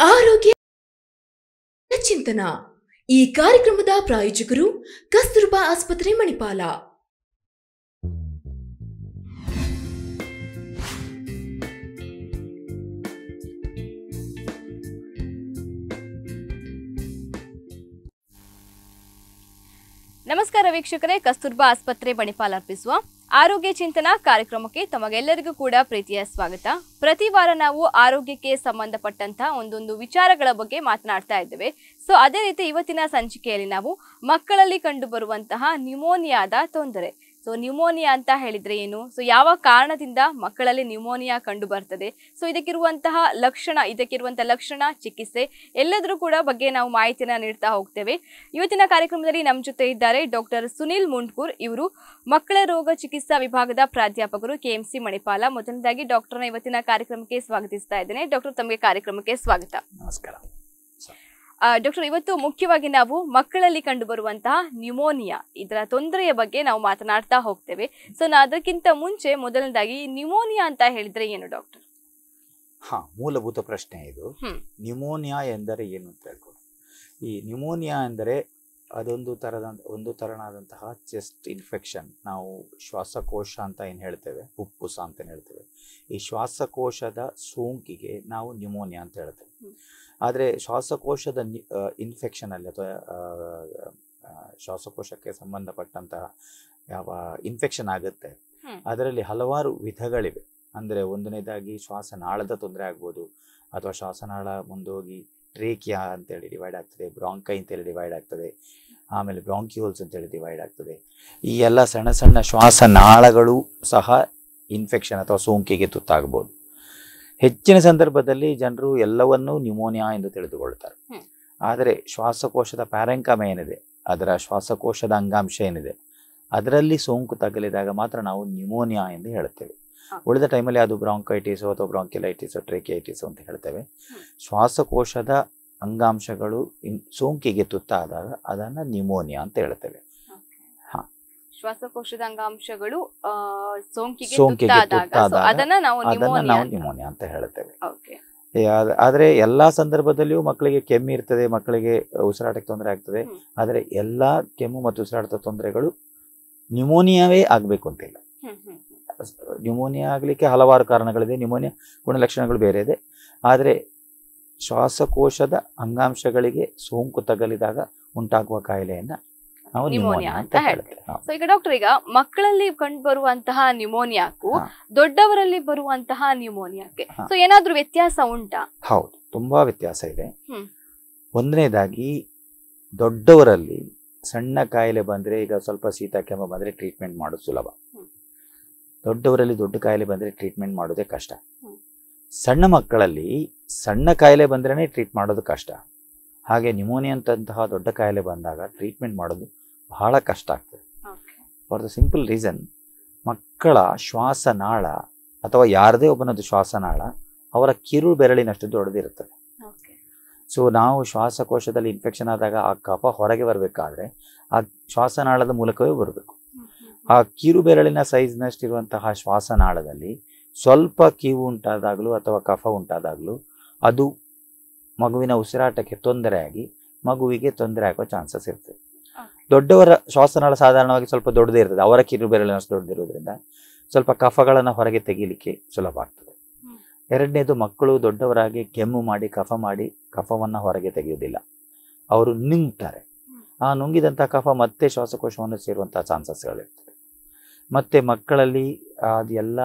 ಆರೋಗ್ಯ ಚಿಂತನ ಈ ಕಾರ್ಯಕ್ರಮದ ಪ್ರಾಯೋಜಕರು ಕಸ್ತೂರ್ಬಾ ಆಸ್ಪತ್ರೆ ಮಣಿಪಾಲ ನಮಸ್ಕಾರ ವೀಕ್ಷಕರೇ ಕಸ್ತೂರ್ಬಾ ಆಸ್ಪತ್ರೆ ಬಣಿಪಾಲ್ ಅರ್ಪಿಸುವ ಆರೋಗ್ಯ ಚಿಂತನ ಕಾರ್ಯಕ್ರಮಕ್ಕೆ ತಮಗೆಲ್ಲರಿಗೂ ಕೂಡ ಪ್ರೀತಿಯ ಸ್ವಾಗತ ಪ್ರತಿ ವಾರ ನಾವು ಆರೋಗ್ಯಕ್ಕೆ ಸಂಬಂಧಪಟ್ಟಂತ ಒಂದೊಂದು ವಿಚಾರಗಳ ಬಗ್ಗೆ ಮಾತನಾಡ್ತಾ ಇದ್ದೇವೆ ಸೊ ಅದೇ ರೀತಿ ಇವತ್ತಿನ ಸಂಚಿಕೆಯಲ್ಲಿ ನಾವು ಮಕ್ಕಳಲ್ಲಿ ಕಂಡು ಬರುವಂತಹ ನ್ಯೂಮೋನಿಯಾದ ತೊಂದರೆ ಸೊ ನ್ಯೂಮೋನಿಯಾ ಅಂತ ಹೇಳಿದ್ರೆ ಏನು ಸೊ ಯಾವ ಕಾರಣದಿಂದ ಮಕ್ಕಳಲ್ಲಿ ನ್ಯೂಮೋನಿಯಾ ಕಂಡು ಬರ್ತದೆ ಸೊ ಇದಕ್ಕಿರುವಂತಹ ಲಕ್ಷಣ ಇದಕ್ಕಿರುವಂತಹ ಲಕ್ಷಣ ಚಿಕಿತ್ಸೆ ಎಲ್ಲದರ ಕೂಡ ಬಗ್ಗೆ ನಾವು ಮಾಹಿತಿಯನ್ನ ನೀಡ್ತಾ ಹೋಗ್ತೇವೆ ಇವತ್ತಿನ ಕಾರ್ಯಕ್ರಮದಲ್ಲಿ ನಮ್ಮ ಜೊತೆ ಇದ್ದಾರೆ ಡಾಕ್ಟರ್ ಸುನಿಲ್ ಮುಂಡ್ಕೂರ್ ಇವರು ಮಕ್ಕಳ ರೋಗ ಚಿಕಿತ್ಸಾ ವಿಭಾಗದ ಪ್ರಾಧ್ಯಾಪಕರು ಕೆಎಂಸಿ ಮಣಿಪಾಲ ಮೊದಲನೇದಾಗಿ ಡಾಕ್ಟರ್ನ ಇವತ್ತಿನ ಕಾರ್ಯಕ್ರಮಕ್ಕೆ ಸ್ವಾಗತಿಸ್ತಾ ಇದ್ದೇನೆ ಡಾಕ್ಟರ್ ತಮಗೆ ಕಾರ್ಯಕ್ರಮಕ್ಕೆ ಸ್ವಾಗತ ನಮಸ್ಕಾರ ಆ, ಡಾಕ್ಟರ್ ಇವತ್ತು ಮುಖ್ಯವಾಗಿ ನಾವು ಮಕ್ಕಳಲ್ಲಿ ಕಂಡು ಬರುವಂತಹ ನ್ಯೂಮೋನಿಯಾ ಇದರ ತೊಂದರೆಯ ಬಗ್ಗೆ ನಾವು ಮಾತನಾಡ್ತಾ ಹೋಗ್ತೇವೆ ಸೊ ನಾ ಅದಕ್ಕಿಂತ ಮುಂಚೆ ಮೊದಲನೇದಾಗಿ ನ್ಯೂಮೋನಿಯಾ ಅಂತ ಹೇಳಿದ್ರೆ ಏನು ಡಾಕ್ಟರ್ ಹಾ ಮೂಲಭೂತ ಪ್ರಶ್ನೆ ಇದು ಹ್ಮ್. ನ್ಯೂಮೋನಿಯಾ ಎಂದರೆ ಏನು ಅಂತ ಹೇಳ್ಕೊಂಡು ಈ ನ್ಯೂಮೋನಿಯಾ ಎಂದರೆ ಅದೊಂದು ಥರದ ಒಂದು ತರನಾದಂತಹ ಚೆಸ್ಟ್ ಇನ್ಫೆಕ್ಷನ್ ನಾವು ಶ್ವಾಸಕೋಶ ಅಂತ ಏನು ಹೇಳ್ತೇವೆ ಪುಪ್ಪುಸ ಅಂತ ಏನ್ ಹೇಳ್ತೇವೆ ಈ ಶ್ವಾಸಕೋಶದ ಸೋಂಕಿಗೆ ನಾವು ನ್ಯೂಮೋನಿಯಾ ಅಂತ ಹೇಳ್ತೇವೆ ಹ್ಮ್. ಆದರೆ ಶ್ವಾಸಕೋಶದ ಇನ್ಫೆಕ್ಷನಲ್ಲಿ ಅಥವಾ ಆ, ಆ, ಶ್ವಾಸಕೋಶಕ್ಕೆ ಸಂಬಂಧಪಟ್ಟಂತಹ ಯಾವ ಇನ್ಫೆಕ್ಷನ್ ಆಗುತ್ತೆ ಹ್ಮ್. ಅದರಲ್ಲಿ ಹಲವಾರು ವಿಧಗಳಿವೆ ಅಂದರೆ ಒಂದನೇದಾಗಿ ಶ್ವಾಸನಾಳದ ತೊಂದರೆ ಆಗ್ಬೋದು ಅಥವಾ ಶ್ವಾಸನಾಳ ಮುಂದೋಗಿ ಟ್ರೇಕಿಯಾ ಅಂತೇಳಿ ಡಿವೈಡ್ ಆಗ್ತದೆ ಬ್ರಾಂಕೈ ಅಂತೇಳಿ ಡಿವೈಡ್ ಆಗ್ತದೆ ಆಮೇಲೆ ಬ್ರಾಂಕ್ಯೂಲ್ಸ್ ಅಂತೇಳಿ ಡಿವೈಡ್ ಆಗ್ತದೆ ಈ ಎಲ್ಲ ಸಣ್ಣ ಸಣ್ಣ ಶ್ವಾಸನಾಳಗಳು ಸಹ ಇನ್ಫೆಕ್ಷನ್ ಅಥವಾ ಸೋಂಕಿಗೆ ತುತ್ತಾಗಬಹುದು ಹೆಚ್ಚಿನ ಸಂದರ್ಭದಲ್ಲಿ ಜನರು ಎಲ್ಲವನ್ನೂ ನ್ಯೂಮೋನಿಯಾ ಎಂದು ತಿಳಿದುಕೊಳ್ತಾರೆ ಹ್ಮ್. ಆದರೆ ಶ್ವಾಸಕೋಶದ ಪ್ಯಾರೆಂಕಮ ಏನಿದೆ ಅದರ ಶ್ವಾಸಕೋಶದ ಅಂಗಾಂಶ ಏನಿದೆ ಅದರಲ್ಲಿ ಸೋಂಕು ತಗಲಿದಾಗ ಮಾತ್ರ ನಾವು ನ್ಯೂಮೋನಿಯಾ ಎಂದು ಹೇಳುತ್ತೇವೆ ಹ. ಉಳಿದ ಟೈಮಲ್ಲಿ ಅದು ಬ್ರಾಂಕೈಟಿಸೋ ಅಥವಾ ಬ್ರಾಂಕಿಲೈಟಿಸೋ ಟ್ರೇಕಿಯೈಟಿಸೋ ಅಂತ ಹೇಳ್ತೇವೆ ಹ್ಮ್. ಶ್ವಾಸಕೋಶದ ಅಂಗಾಂಶಗಳು ಇನ್ ಸೋಂಕಿಗೆ ತುತ್ತಾದಾಗ ಅದನ್ನು ನ್ಯೂಮೋನಿಯಾ ಅಂತ ಹೇಳ್ತೇವೆ ಹಾ. ಶ್ವಾಸಕೋಶದ ಅಂಗಾಂಶಗಳು ಆ, ಸೋಂಕಿಗೆ ಸೋಂಕಿಗೆ ತುತ್ತಾದಾಗ ಸೊ ತುತ್ತಾದಾಗ ಅದನ್ನ ನಾವು ಅದನ್ನು ನ್ಯೂಮೋನಿಯಾ ನಾವು ಅಂತ- ನ್ಯೂಮೋನಿಯಾ ಅಂತ ಹೇಳ್ತೇವೆ Okay. ಏ, ಆದ- ಆದ್ರೆ ಎಲ್ಲಾ ಸಂದರ್ಭದಲ್ಲಿಯೂ ಮಕ್ಕಳಿಗೆ ಕೆಮ್ಮು ಇರ್ತದೆ ಮಕ್ಕಳಿಗೆ ಉಸಿರಾಟಕ್ಕೆ ತೊಂದರೆ ಆಗ್ತದೆ ಹ್ಮ್. ಆದರೆ ಎಲ್ಲಾ ಕೆಮ್ಮು ಮತ್ತು ಉಸಿರಾಟದ ತೊಂದರೆಗಳು ನ್ಯೂಮೋನಿಯಾವೇ ಆಗ್ಬೇಕು ಅಂತಿಲ್ಲ ಹ್ಮ್, ಹ್ಮ್, ಹ್ಮ್. ನ್ಯೂಮೋನಿಯಾ ಆಗಲಿಕ್ಕೆ ಹಲವಾರು ಕಾರಣಗಳಿದೆ ನ್ಯೂಮೋನಿಯಾ ಗುಣಲಕ್ಷಣಗಳು ಬೇರೆ ಇದೆ ಆದರೆ ಶ್ವಾಸಕೋಶದ ಅಂಗಾಂಶಗಳಿಗೆ ಸೋಂಕು ತಗಲಿದಾಗ ಉಂಟಾಗುವ ಕಾಯಿಲೆಯನ್ನ ನಾವು Pneumonia ನ್ಯೂಮೋನಿಯಾ ಅಂತ ಅಂತ ಹೇಳ್ತೇವೆ. ಹೇಳ್ತೇವೆ ಹಾ. ಸೊ ಈಗ ಡಾಕ್ಟರ್ ಈಗ ಮಕ್ಕಳಲ್ಲಿ ಕಂಡು ಬರುವಂತಹ ನ್ಯೂಮೋನಿಯಾಕ್ಕೂ ಹಾ. ದೊಡ್ಡವರಲ್ಲಿ ಬರುವಂತಹ ನ್ಯೂಮೋನಿಯಾಕ್ಕೆ ಹಾ. ಸೊ ಏನಾದ್ರೂ ವ್ಯತ್ಯಾಸ ಉಂಟಾ ಹೌದು ತುಂಬಾ ವ್ಯತ್ಯಾಸ ಇದೆ ಹ್ಮ್. ಒಂದನೇದಾಗಿ ದೊಡ್ಡವರಲ್ಲಿ ಸಣ್ಣ ಕಾಯಿಲೆ ಬಂದ್ರೆ ಈಗ ಸ್ವಲ್ಪ ಶೀತ ಕೆಮ್ಮು ಬಂದ್ರೆ ಟ್ರೀಟ್ಮೆಂಟ್ ಮಾಡೋದು ಸುಲಭ ಹ್ಮ್. ದೊಡ್ಡವರಲ್ಲಿ ದೊಡ್ಡ ಕಾಯಿಲೆ ಬಂದ್ರೆ ಟ್ರೀಟ್ಮೆಂಟ್ ಮಾಡೋದೇ ಕಷ್ಟ ಹ್ಮ್. ಸಣ್ಣ ಮಕ್ಕಳಲ್ಲಿ ಸಣ್ಣ ಕಾಯಿಲೆ ಬಂದ್ರೇ ಟ್ರೀಟ್ ಮಾಡೋದು ಕಷ್ಟ ಹಾಗೆ ನ್ಯೂಮೋನಿಯಾ ಅಂತಹ ದೊಡ್ಡ ಕಾಯಿಲೆ ಬಂದಾಗ ಟ್ರೀಟ್ಮೆಂಟ್ ಮಾಡೋದು ಬಹಳ ಕಷ್ಟ ಆಗ್ತದೆ ಫಾರ್ ದ ಸಿಂಪಲ್ ರೀಸನ್ ಮಕ್ಕಳ ಶ್ವಾಸನಾಳ ಅಥವಾ ಯಾರದೇ ಒಬ್ಬನದ್ದು ಶ್ವಾಸನಾಳ ಅವರ ಕಿರು ಬೆರಳಿನಷ್ಟು ದೊಡ್ಡದಿರುತ್ತದೆ ಸೊ ನಾವು ಶ್ವಾಸಕೋಶದಲ್ಲಿ ಇನ್ಫೆಕ್ಷನ್ ಆದಾಗ ಆ ಕಫ ಹೊರಗೆ ಬರಬೇಕಾದ್ರೆ ಆ ಶ್ವಾಸನಾಳದ ಮೂಲಕವೇ ಬರಬೇಕು ಆ ಕಿರು ಬೆರಳಿನ ಸೈಜ್ನಷ್ಟಿರುವಂತಹ ಶ್ವಾಸನಾಳದಲ್ಲಿ ಸ್ವಲ್ಪ ಕೀವು ಉಂಟಾದಾಗಲೂ ಅಥವಾ ಕಫ ಉಂಟಾದಾಗಲೂ ಅದು ಮಗುವಿನ ಉಸಿರಾಟಕ್ಕೆ ತೊಂದರೆಯಾಗಿ ಮಗುವಿಗೆ ತೊಂದರೆ ಆಗೋ ಚಾನ್ಸಸ್ ಇರ್ತದೆ ದೊಡ್ಡವರ ಶ್ವಾಸನಾಳ ಸಾಧಾರಣವಾಗಿ ಸ್ವಲ್ಪ ದೊಡ್ಡದೇ ಇರ್ತದೆ ಅವರ ಕಿರು ಬೆರಳಿನಷ್ಟು ದೊಡ್ಡದಿರೋದ್ರಿಂದ ಸ್ವಲ್ಪ ಕಫಗಳನ್ನು ಹೊರಗೆ ತೆಗೀಲಿಕ್ಕೆ ಸುಲಭ ಆಗ್ತದೆ ಹ್ಮ್. ಎರಡನೇದು ಮಕ್ಕಳು ದೊಡ್ಡವರಾಗಿ ಕೆಮ್ಮು ಮಾಡಿ ಕಫ ಮಾಡಿ ಕಫವನ್ನು ಹೊರಗೆ ತೆಗೆಯುವುದಿಲ್ಲ ಅವರು ನುಂಗ್ತಾರೆ ಹ್ಮ್. ಆ ನುಂಗಿದಂಥ ಕಫ ಮತ್ತೆ ಶ್ವಾಸಕೋಶವನ್ನು ಸೇರುವಂತಹ ಚಾನ್ಸಸ್ಗಳಿರ್ತದೆ ಮತ್ತೆ ಮಕ್ಕಳಲ್ಲಿ ಅದೆಲ್ಲ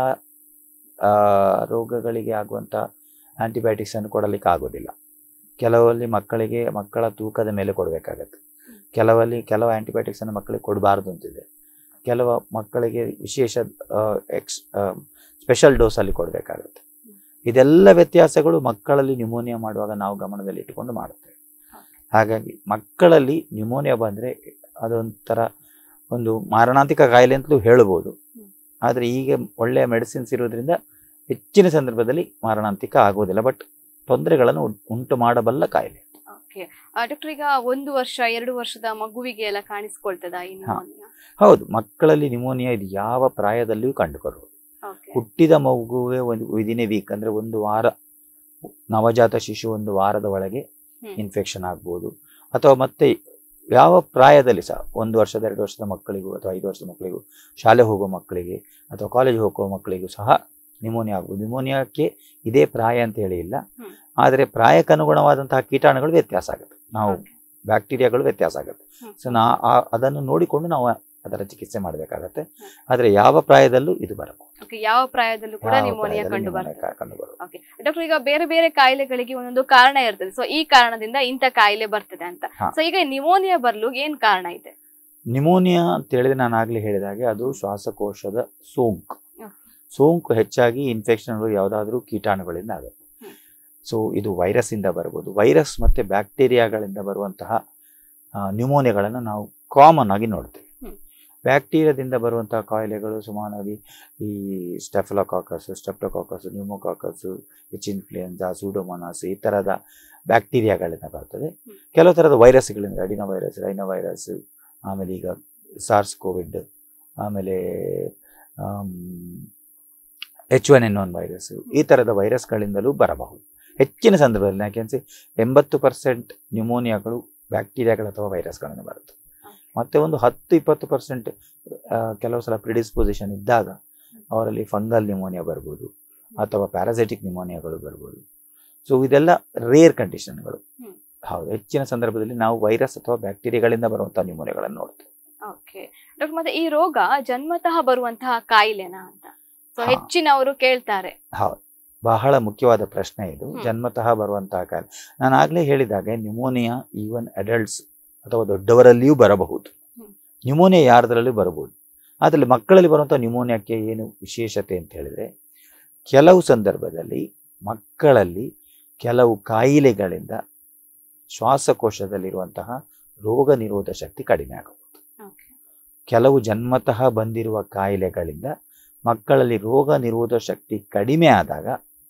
ಆ, ರೋಗಗಳಿಗೆ ಆಗುವಂಥ ಆಂಟಿಬಯೋಟಿಕ್ಸ್ ಅನ್ನು ಕೊಡಲಿಕ್ಕೆ ಆಗೋದಿಲ್ಲ ಕೆಲವಲ್ಲಿ ಮಕ್ಕಳಿಗೆ ಮಕ್ಕಳ ತೂಕದ ಮೇಲೆ ಕೊಡಬೇಕಾಗತ್ತೆ ಕೆಲವಲ್ಲಿ ಕೆಲವು ಆಂಟಿಬಯೋಟಿಕ್ಸ್ ಅನ್ನು ಮಕ್ಕಳಿಗೆ ಕೊಡಬಾರ್ದು ಅಂತಿದೆ ಕೆಲವು ಮಕ್ಕಳಿಗೆ ವಿಶೇಷ ಎಕ್ಸ್ ಸ್ಪೆಷಲ್ ಡೋಸಲ್ಲಿ ಕೊಡಬೇಕಾಗುತ್ತೆ ಇದೆಲ್ಲ ವ್ಯತ್ಯಾಸಗಳು ಮಕ್ಕಳಲ್ಲಿ ನ್ಯೂಮೋನಿಯಾ ಮಾಡುವಾಗ ನಾವು ಗಮನದಲ್ಲಿ ಇಟ್ಟುಕೊಂಡು ಮಾಡುತ್ತೇವೆ ಹಾಗಾಗಿ ಮಕ್ಕಳಲ್ಲಿ ನ್ಯೂಮೋನಿಯಾ ಬಂದರೆ ಅದೊಂಥರ ಒಂದು ಮಾರಣಾಂತಿಕ ಕಾಯಿಲೆ ಅಂತಲೂ ಹೇಳ್ಬೋದು ಆದರೆ ಈಗ ಒಳ್ಳೆಯ ಮೆಡಿಸಿನ್ಸ್ ಇರೋದ್ರಿಂದ ಹೆಚ್ಚಿನ ಸಂದರ್ಭದಲ್ಲಿ ಮಾರಣಾಂತಿಕ ಆಗೋದಿಲ್ಲ ಬಟ್ ತೊಂದರೆಗಳನ್ನು ಉಂ- ಉಂಟು ಮಾಡಬಲ್ಲ ಕಾಯಿಲೆ ಓಕೆ ಡಾಕ್ಟರ್ ಈಗ ಒಂದು ವರ್ಷ ಎರಡು ವರ್ಷದ ಮಗುವಿಗೆ ಎಲ್ಲ ಕಾಣಿಸ್ಕೊಳ್ತದ ಈ ನ್ಯೂಮೋನಿಯಾ ಹೌದು ಮಕ್ಕಳಲ್ಲಿ ನ್ಯೂಮೋನಿಯಾ ಇದು ಯಾವ ಪ್ರಾಯದಲ್ಲಿಯೂ ಕಂಡುಬರುವುದು ಓಕೆ ಹುಟ್ಟಿದ ಮಗುವೇ ಒಂದು ವಿದಿನ್ ಎ ವೀಕ್ ಅಂದರೆ ಒಂದು ವಾರ ನವಜಾತ ಶಿಶು ಒಂದು ವಾರದ ಒಳಗೆ ಹ್ಮ್. ಇನ್ಫೆಕ್ಷನ್ ಆಗ್ಬೋದು ಅಥವಾ ಮತ್ತೆ ಯಾವ ಪ್ರಾಯದಲ್ಲಿ ಸಹ ಒಂದು ವರ್ಷದ ಎರಡು ವರ್ಷದ ಮಕ್ಕಳಿಗೂ ಅಥವಾ ಐದು ವರ್ಷದ ಮಕ್ಕಳಿಗೂ ಶಾಲೆ ಹೋಗೋ ಮಕ್ಕಳಿಗೆ ಅಥವಾ ಕಾಲೇಜ್ ಹೋಗೋ ಮಕ್ಕಳಿಗೂ ಸಹ ನಿಮೋನಿಯಾ ಆಗ್ಬೋದು ನಿಮೋನಿಯಾಕ್ಕೆ ಇದೇ ಪ್ರಾಯ ಅಂತ ಹೇಳಿ ಇಲ್ಲ ಹ್ಮ್. ಆದರೆ ಪ್ರಾಯಕ್ಕನುಗುಣವಾದಂತಹ ಕೀಟಾಣುಗಳು ವ್ಯತ್ಯಾಸ ಆಗುತ್ತೆ ನಾವು Okay. ಬ್ಯಾಕ್ಟೀರಿಯಾಗಳು ವ್ಯತ್ಯಾಸ ಆಗುತ್ತೆ ಹ್ಮ್. ಸೊ ನಾ ಆ- ಅದನ್ನು ನೋಡಿಕೊಂಡು ನಾವು ಅದರ ಚಿಕಿತ್ಸೆ ಮಾಡಬೇಕಾಗತ್ತೆ ಆದರೆ ಯಾವ ಪ್ರಾಯದಲ್ಲೂ ಇದು ಬರಬಹುದು ಓಕೆ ಯಾವ ಪ್ರಾಯದಲ್ಲೂ ಕೂಡ ಯಾವ ನಿಮೋನಿಯಾ ಪ್ರಾಯದಲ್ಲೂ ಕಂಡು pneumonia ಬರ್ತದೆ ಕಂಡು ಬರುತ್ತೆ ಓಕೆ ಡಾಕ್ಟರ್ ಈಗ ಬೇರೆ ಬೇರೆ ಕಾಯಿಲೆಗಳಿಗೆ ಒಂದೊಂದು ಕಾರಣ ಇರ್ತದೆ ಸೊ ಈ ಕಾರಣದಿಂದ ಇಂಥ ಕಾಯಿಲೆ ಬರ್ತದೆ ಅಂತ ಹಾ. ಸೊ ಈಗ ನಿಮೋನಿಯಾ ಬರ್ಲು ಏನ್ ಕಾರಣ ಇದೆ ನಿಮೋನಿಯಾ ಅಂತ ಹೇಳಿದ್ರೆ ನಾನು ಆಗ್ಲೇ ಹೇಳಿದ ಹಾಗೆ ಅದು ಶ್ವಾಸಕೋಶದ ಸೋಂಕು ಹ್ಮ್. ಸೋಂಕು ಹೆಚ್ಚಾಗಿ ಇನ್ಫೆಕ್ಷನ್ಗಳು ಯಾವುದಾದ್ರೂ ಕೀಟಾಣುಗಳಿಂದ ಆಗುತ್ತೆ ಹ್ಮ್. ಸೊ ಇದು ವೈರಸ್ ಇಂದ ಬರ್ಬೋದು ವೈರಸ್ ಮತ್ತೆ ಬ್ಯಾಕ್ಟೀರಿಯಾಗಳಿಂದ ಬರುವಂತಹ ನ್ಯೂಮೋನಿಯಾಗಳನ್ನು ನಾವು ಕಾಮನ್ ಆಗಿ ನೋಡ್ತೀವಿ ಹ್ಮ್. ಬ್ಯಾಕ್ಟೀರಿಯಾದಿಂದ ಬರುವಂತಹ ಕಾಯಿಲೆಗಳು ಸುಮಾರಾಗಿ ಈ staphylococcus streptococcus pneumococcus H influenza pseudomonas ಈ ಥರದ ಬ್ಯಾಕ್ಟೀರಿಯಾಗಳಿಂದ ಬರ್ತದೆ ಹ್ಮ್. ಕೆಲವು ಕೆಲವು ಥರದ ವೈರಸ್ಗಳಿಂದ ಅಡಿನೋ ವೈರಸ್ ರೈನೋ ವೈರಸ್ ಆಮೇಲೆ ಈಗ ಸಾರ್ಸ್ ಕೋವಿಡ್ ಆಮೇಲೆ H one N one virus ಈ ಥರದ ವೈರಸ್ಗಳಿಂದಲೂ ಬರಬಹುದು ಹೆಚ್ಚಿನ ಸಂದರ್ಭದಲ್ಲಿ ಯಾಕೆನ್ಸಿ ಎಂಬತ್ತು ಪರ್ಸೆಂಟ್ ನ್ಯೂಮೋನಿಯಾಗಳು ಬ್ಯಾಕ್ಟೀರಿಯಾಗಳು ಅಥವಾ ವೈರಸ್ಗಳಿಂದ ಬರುತ್ತೆ ಮತ್ತೆ ಒಂದು ಹತ್ತು ಇಪ್ಪತ್ತು ಪರ್ಸೆಂಟ್ ಕೆಲವು ಸಲ ಪ್ರಿಡಿಸ್ಪೊಸಿಷನ್ ಇದ್ದಾಗ ಅವರಲ್ಲಿ ಫಂಗಲ್ ನ್ಯೂಮೋನಿಯಾ ಬರ್ಬೋದು ಅಥವಾ ಪ್ಯಾರಾಸೈಟಿಕ್ ನ್ಯೂಮೋನಿಯಾಗಳು ಬರ್ಬೋದು ಸೊ ಇದೆಲ್ಲ ರೇರ್ ಕಂಡೀಷನ್ಗಳು ಹ್ಮ್. ಹೌದು ಹೆಚ್ಚಿನ ಸಂದರ್ಭದಲ್ಲಿ ನಾವು ವೈರಸ್ ಅಥವಾ ಬ್ಯಾಕ್ಟೀರಿಯಾಗಳಿಂದ ಬರುವಂತಹ ನ್ಯೂಮೋನಿಯಾಗಳನ್ನು ನೋಡ್ತೇವೆ ಓಕೆ ಡಾಕ್ಟರ್ ಮತ್ತೆ ಈ ರೋಗ ಜನ್ಮತಃ ಬರುವಂತಹ ಕಾಯಿಲೆನಾ ಅಂತ ಸೊ ಹಾ. ಹೆಚ್ಚಿನವರು ಕೇಳ್ತಾರೆ ಹೌದು ಬಹಳ ಮುಖ್ಯವಾದ ಪ್ರಶ್ನೆ ಇದು ಹ್ಮ್. ಜನ್ಮತಃ ಬರುವಂತಹ ಕಾಯಿಲೆ ನಾನು ಆಗ್ಲೇ ಹೇಳಿದಾಗೆ ನ್ಯೂಮೋನಿಯಾ ಈವನ್ ಅಡಲ್ಟ್ಸ್ ಅಥವಾ ದೊಡ್ಡವರಲ್ಲಿಯೂ ಬರಬಹುದು ಹ್ಮ್. ನ್ಯೂಮೋನಿಯಾ ಯಾರದರಲ್ಲೂ ಬರಬಹುದು ಅದರಲ್ಲಿ ಮಕ್ಕಳಲ್ಲಿ ಬರುವಂತಹ ನ್ಯೂಮೋನಿಯಾಕ್ಕೆ ಏನು ವಿಶೇಷತೆ ಅಂತ ಹೇಳಿದ್ರೆ ಕೆಲವು ಸಂದರ್ಭದಲ್ಲಿ ಮಕ್ಕಳಲ್ಲಿ ಕೆಲವು ಕಾಯಿಲೆಗಳಿಂದ ಶ್ವಾಸಕೋಶದಲ್ಲಿರುವಂತಹ ರೋಗ ನಿರೋಧ ಶಕ್ತಿ ಕಡಿಮೆ ಆಗಬಹುದು ಓಕೆ ಕೆಲವು ಜನ್ಮತಃ ಬಂದಿರುವ ಕಾಯಿಲೆಗಳಿಂದ ಮಕ್ಕಳಲ್ಲಿ ರೋಗ ನಿರೋಧ ಶಕ್ತಿ ಕಡಿಮೆ ಆದಾಗ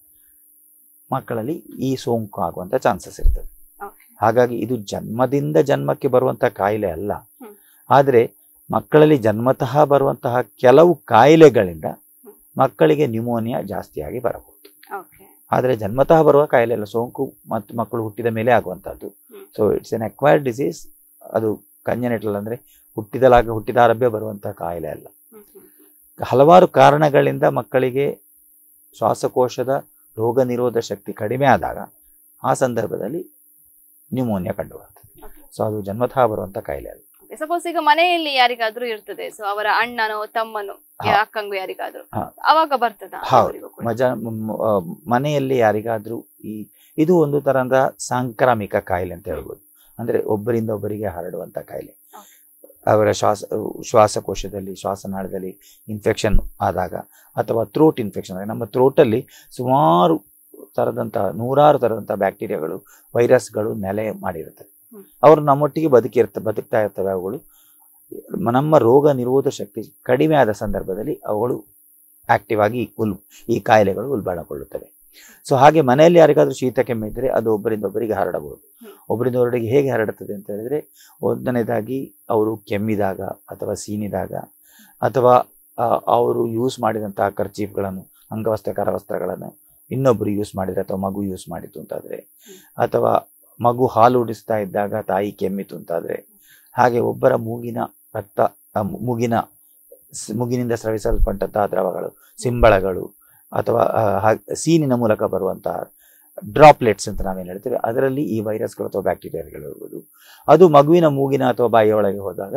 ಮಕ್ಕಳಲ್ಲಿ ಈ ಸೋಂಕು ಆಗುವಂತ ಚಾನ್ಸಸ್ ಇರ್ತದೆ ಓಕೆ ಹಾಗಾಗಿ ಇದು ಜನ್ಮದಿಂದ ಜನ್ಮಕ್ಕೆ ಬರುವಂತ ಕಾಯಿಲೆ ಅಲ್ಲ ಹ್ಮ್. ಆದರೆ ಮಕ್ಕಳಲ್ಲಿ ಜನ್ಮತಃ ಬರುವಂತಹ ಕೆಲವು ಕಾಯಿಲೆಗಳಿಂದ ಹ್ಮ್. ಮಕ್ಕಳಿಗೆ ನ್ಯೂಮೋನಿಯಾ ಜಾಸ್ತಿಯಾಗಿ ಬರಬಹುದು ಓಕೆ ಆದರೆ ಜನ್ಮತಃ ಬರುವ ಕಾಯಿಲೆ ಅಲ್ಲ ಸೋಂಕು ಮತ್ತು ಮಕ್ಕಳು ಹುಟ್ಟಿದ ಮೇಲೆ ಆಗುವಂತಹದ್ದು hmm. So it's an acquired disease ಅದು ಕಂಜನೆಟಲ್ ಅಂದ್ರೆ ಹುಟ್ಟಿದಲಾಗ ಹುಟ್ಟಿದಾರಭ್ಯ ಬರುವಂತಹ ಕಾಯಿಲೆ ಅಲ್ಲ ಹ್ಮ್ ಹ್ಮ್ ಹಲವಾರು ಕಾರಣಗಳಿಂದ ಮಕ್ಕಳಿಗೆ ಶ್ವಾಸಕೋಶದ ರೋಗ ನಿರೋಧ ಶಕ್ತಿ ಕಡಿಮೆ ಆದಾಗ ಆ ಸಂದರ್ಭದಲ್ಲಿ ನ್ಯೂಮೋನಿಯಾ ಕಂಡುಬರ್ತದೆ Okay. ಸೊ ಅದು ಜನ್ಮತಃ ಬರುವಂತ ಕಾಯಿಲೆ ಅಲ್ಲ ಸಪೋಸ್ ಈಗ ಮನೆಯಲ್ಲಿ ಯಾರಿಗಾದ್ರೂ ಇರ್ತದೆ ಸೊ ಅವರ ಅಣ್ಣನೋ ತಮ್ಮನೋ ಹಾ. ಅಕ್ಕಂಗು ಯಾರಿಗಾದ್ರೂ ಹಾ. ಅವಾಗ ಬರ್ತದ ಹೌದು. ಮಜ ಮ್- ಆ, ಮನೆಯಲ್ಲಿ ಯಾರಿಗಾದ್ರೂ ಈ ಇದು ಒಂದು ತರದ ಸಾಂಕ್ರಾಮಿಕ ಕಾಯಿಲೆ ಅಂತ ಹೇಳ್ಬೋದು ಅಂದ್ರೆ ಒಬ್ಬರಿಂದ ಒಬ್ಬರಿಗೆ ಹರಡುವಂತ ಕಾಯಿಲೆ Okay. ಅವರ ಶ್ವಾಸ ಶ್ವಾಸಕೋಶದಲ್ಲಿ ಶ್ವಾಸನಾಳದಲ್ಲಿ ಇನ್ಫೆಕ್ಷನ್ ಆದಾಗ ಅಥವಾ ಥ್ರೋಟ್ ಇನ್ಫೆಕ್ಷನ್ ನಮ್ಮ ಥ್ರೋಟಲ್ಲಿ ಸುಮಾರು ತರದಂತಹ ನೂರಾರು ತರದಂತಹ ಬ್ಯಾಕ್ಟೀರಿಯಾಗಳು ವೈರಸ್ಗಳು ನೆಲೆ ಮಾಡಿರುತ್ತವೆ ಹ್ಮ್. ಅವರು ನಮ್ಮೊಟ್ಟಿಗೆ ಬದುಕಿರ್ತ ಬದುಕ್ತಾ ಇರ್ತವೆ ಅವುಗಳು ನಮ್ಮ ರೋಗ ನಿರೋಧ ಶಕ್ತಿ ಕಡಿಮೆ ಆದ ಸಂದರ್ಭದಲ್ಲಿ ಅವುಗಳು ಆಕ್ಟಿವ್ ಆಗಿ ಉಲ್ ಈ ಕಾಯಿಲೆಗಳು ಉಲ್ಬಣಗೊಳ್ಳುತ್ತವೆ ಸೊ ಹಾಗೆ ಮನೆಯಲ್ಲಿ ಯಾರಿಗಾದ್ರೂ ಶೀತ ಕೆಮ್ಮಿದ್ರೆ ಅದು ಒಬ್ಬರಿಂದ ಒಬ್ಬರಿಗೆ ಹರಡಬಹುದು ಹ್ಮ್. ಒಬ್ಬರಿಂದ ಒಬ್ಬರಿಗೆ ಹೇಗೆ ಹರಡುತ್ತದೆ ಅಂತ ಹೇಳಿದ್ರೆ ಒಂದನೇದಾಗಿ ಅವರು ಕೆಮ್ಮಿದಾಗ ಅಥವಾ ಸೀನಿದಾಗ ಅಥವಾ ಆ, ಅವರು ಯೂಸ್ ಮಾಡಿದಂತಹ ಕರ್ಚೀಫ್ಗಳನ್ನು ಅಂಗವಸ್ತ್ರ ಕರವಸ್ತ್ರಗಳನ್ನು ಇನ್ನೊಬ್ಬರು ಯೂಸ್ ಮಾಡಿದ್ರೆ ಅಥವಾ ಮಗು ಯೂಸ್ ಮಾಡಿತು ಅಂತಾದ್ರೆ ಅಥವಾ ಮಗು ಹಾಲು ಉಡಿಸ್ತಾ ಇದ್ದಾಗ ತಾಯಿ ಕೆಮ್ಮಿತು ಅಂತಾದ್ರೆ ಹಾಗೆ ಒಬ್ಬರ ಮೂಗಿನ ರಕ್ತ ಆ, ಮೂಗಿನ ಸ್- ಮೂಗಿನಿಂದ ಸ್ರವಿಸಲ್ಪಟ್ಟಂತಹ ದ್ರವಗಳು ಸಿಂಬಳಗಳು ಅಥವಾ ಆ, ಹಾ- ಸೀನಿನ ಮೂಲಕ ಬರುವಂತಹ ಡ್ರಾಪ್ಲೆಟ್ಸ್ ಅಂತ ನಾವೇನು ಹೇಳ್ತೇವೆ ಅದರಲ್ಲಿ ಈ ವೈರಸ್ಗಳು ಅಥವಾ ಬ್ಯಾಕ್ಟೀರಿಯಾಗಳು ಇರ್ಬೋದು ಅದು ಮಗುವಿನ ಮೂಗಿನ ಅಥವಾ ಬಾಯಿಯೊಳಗೆ ಹೋದಾಗ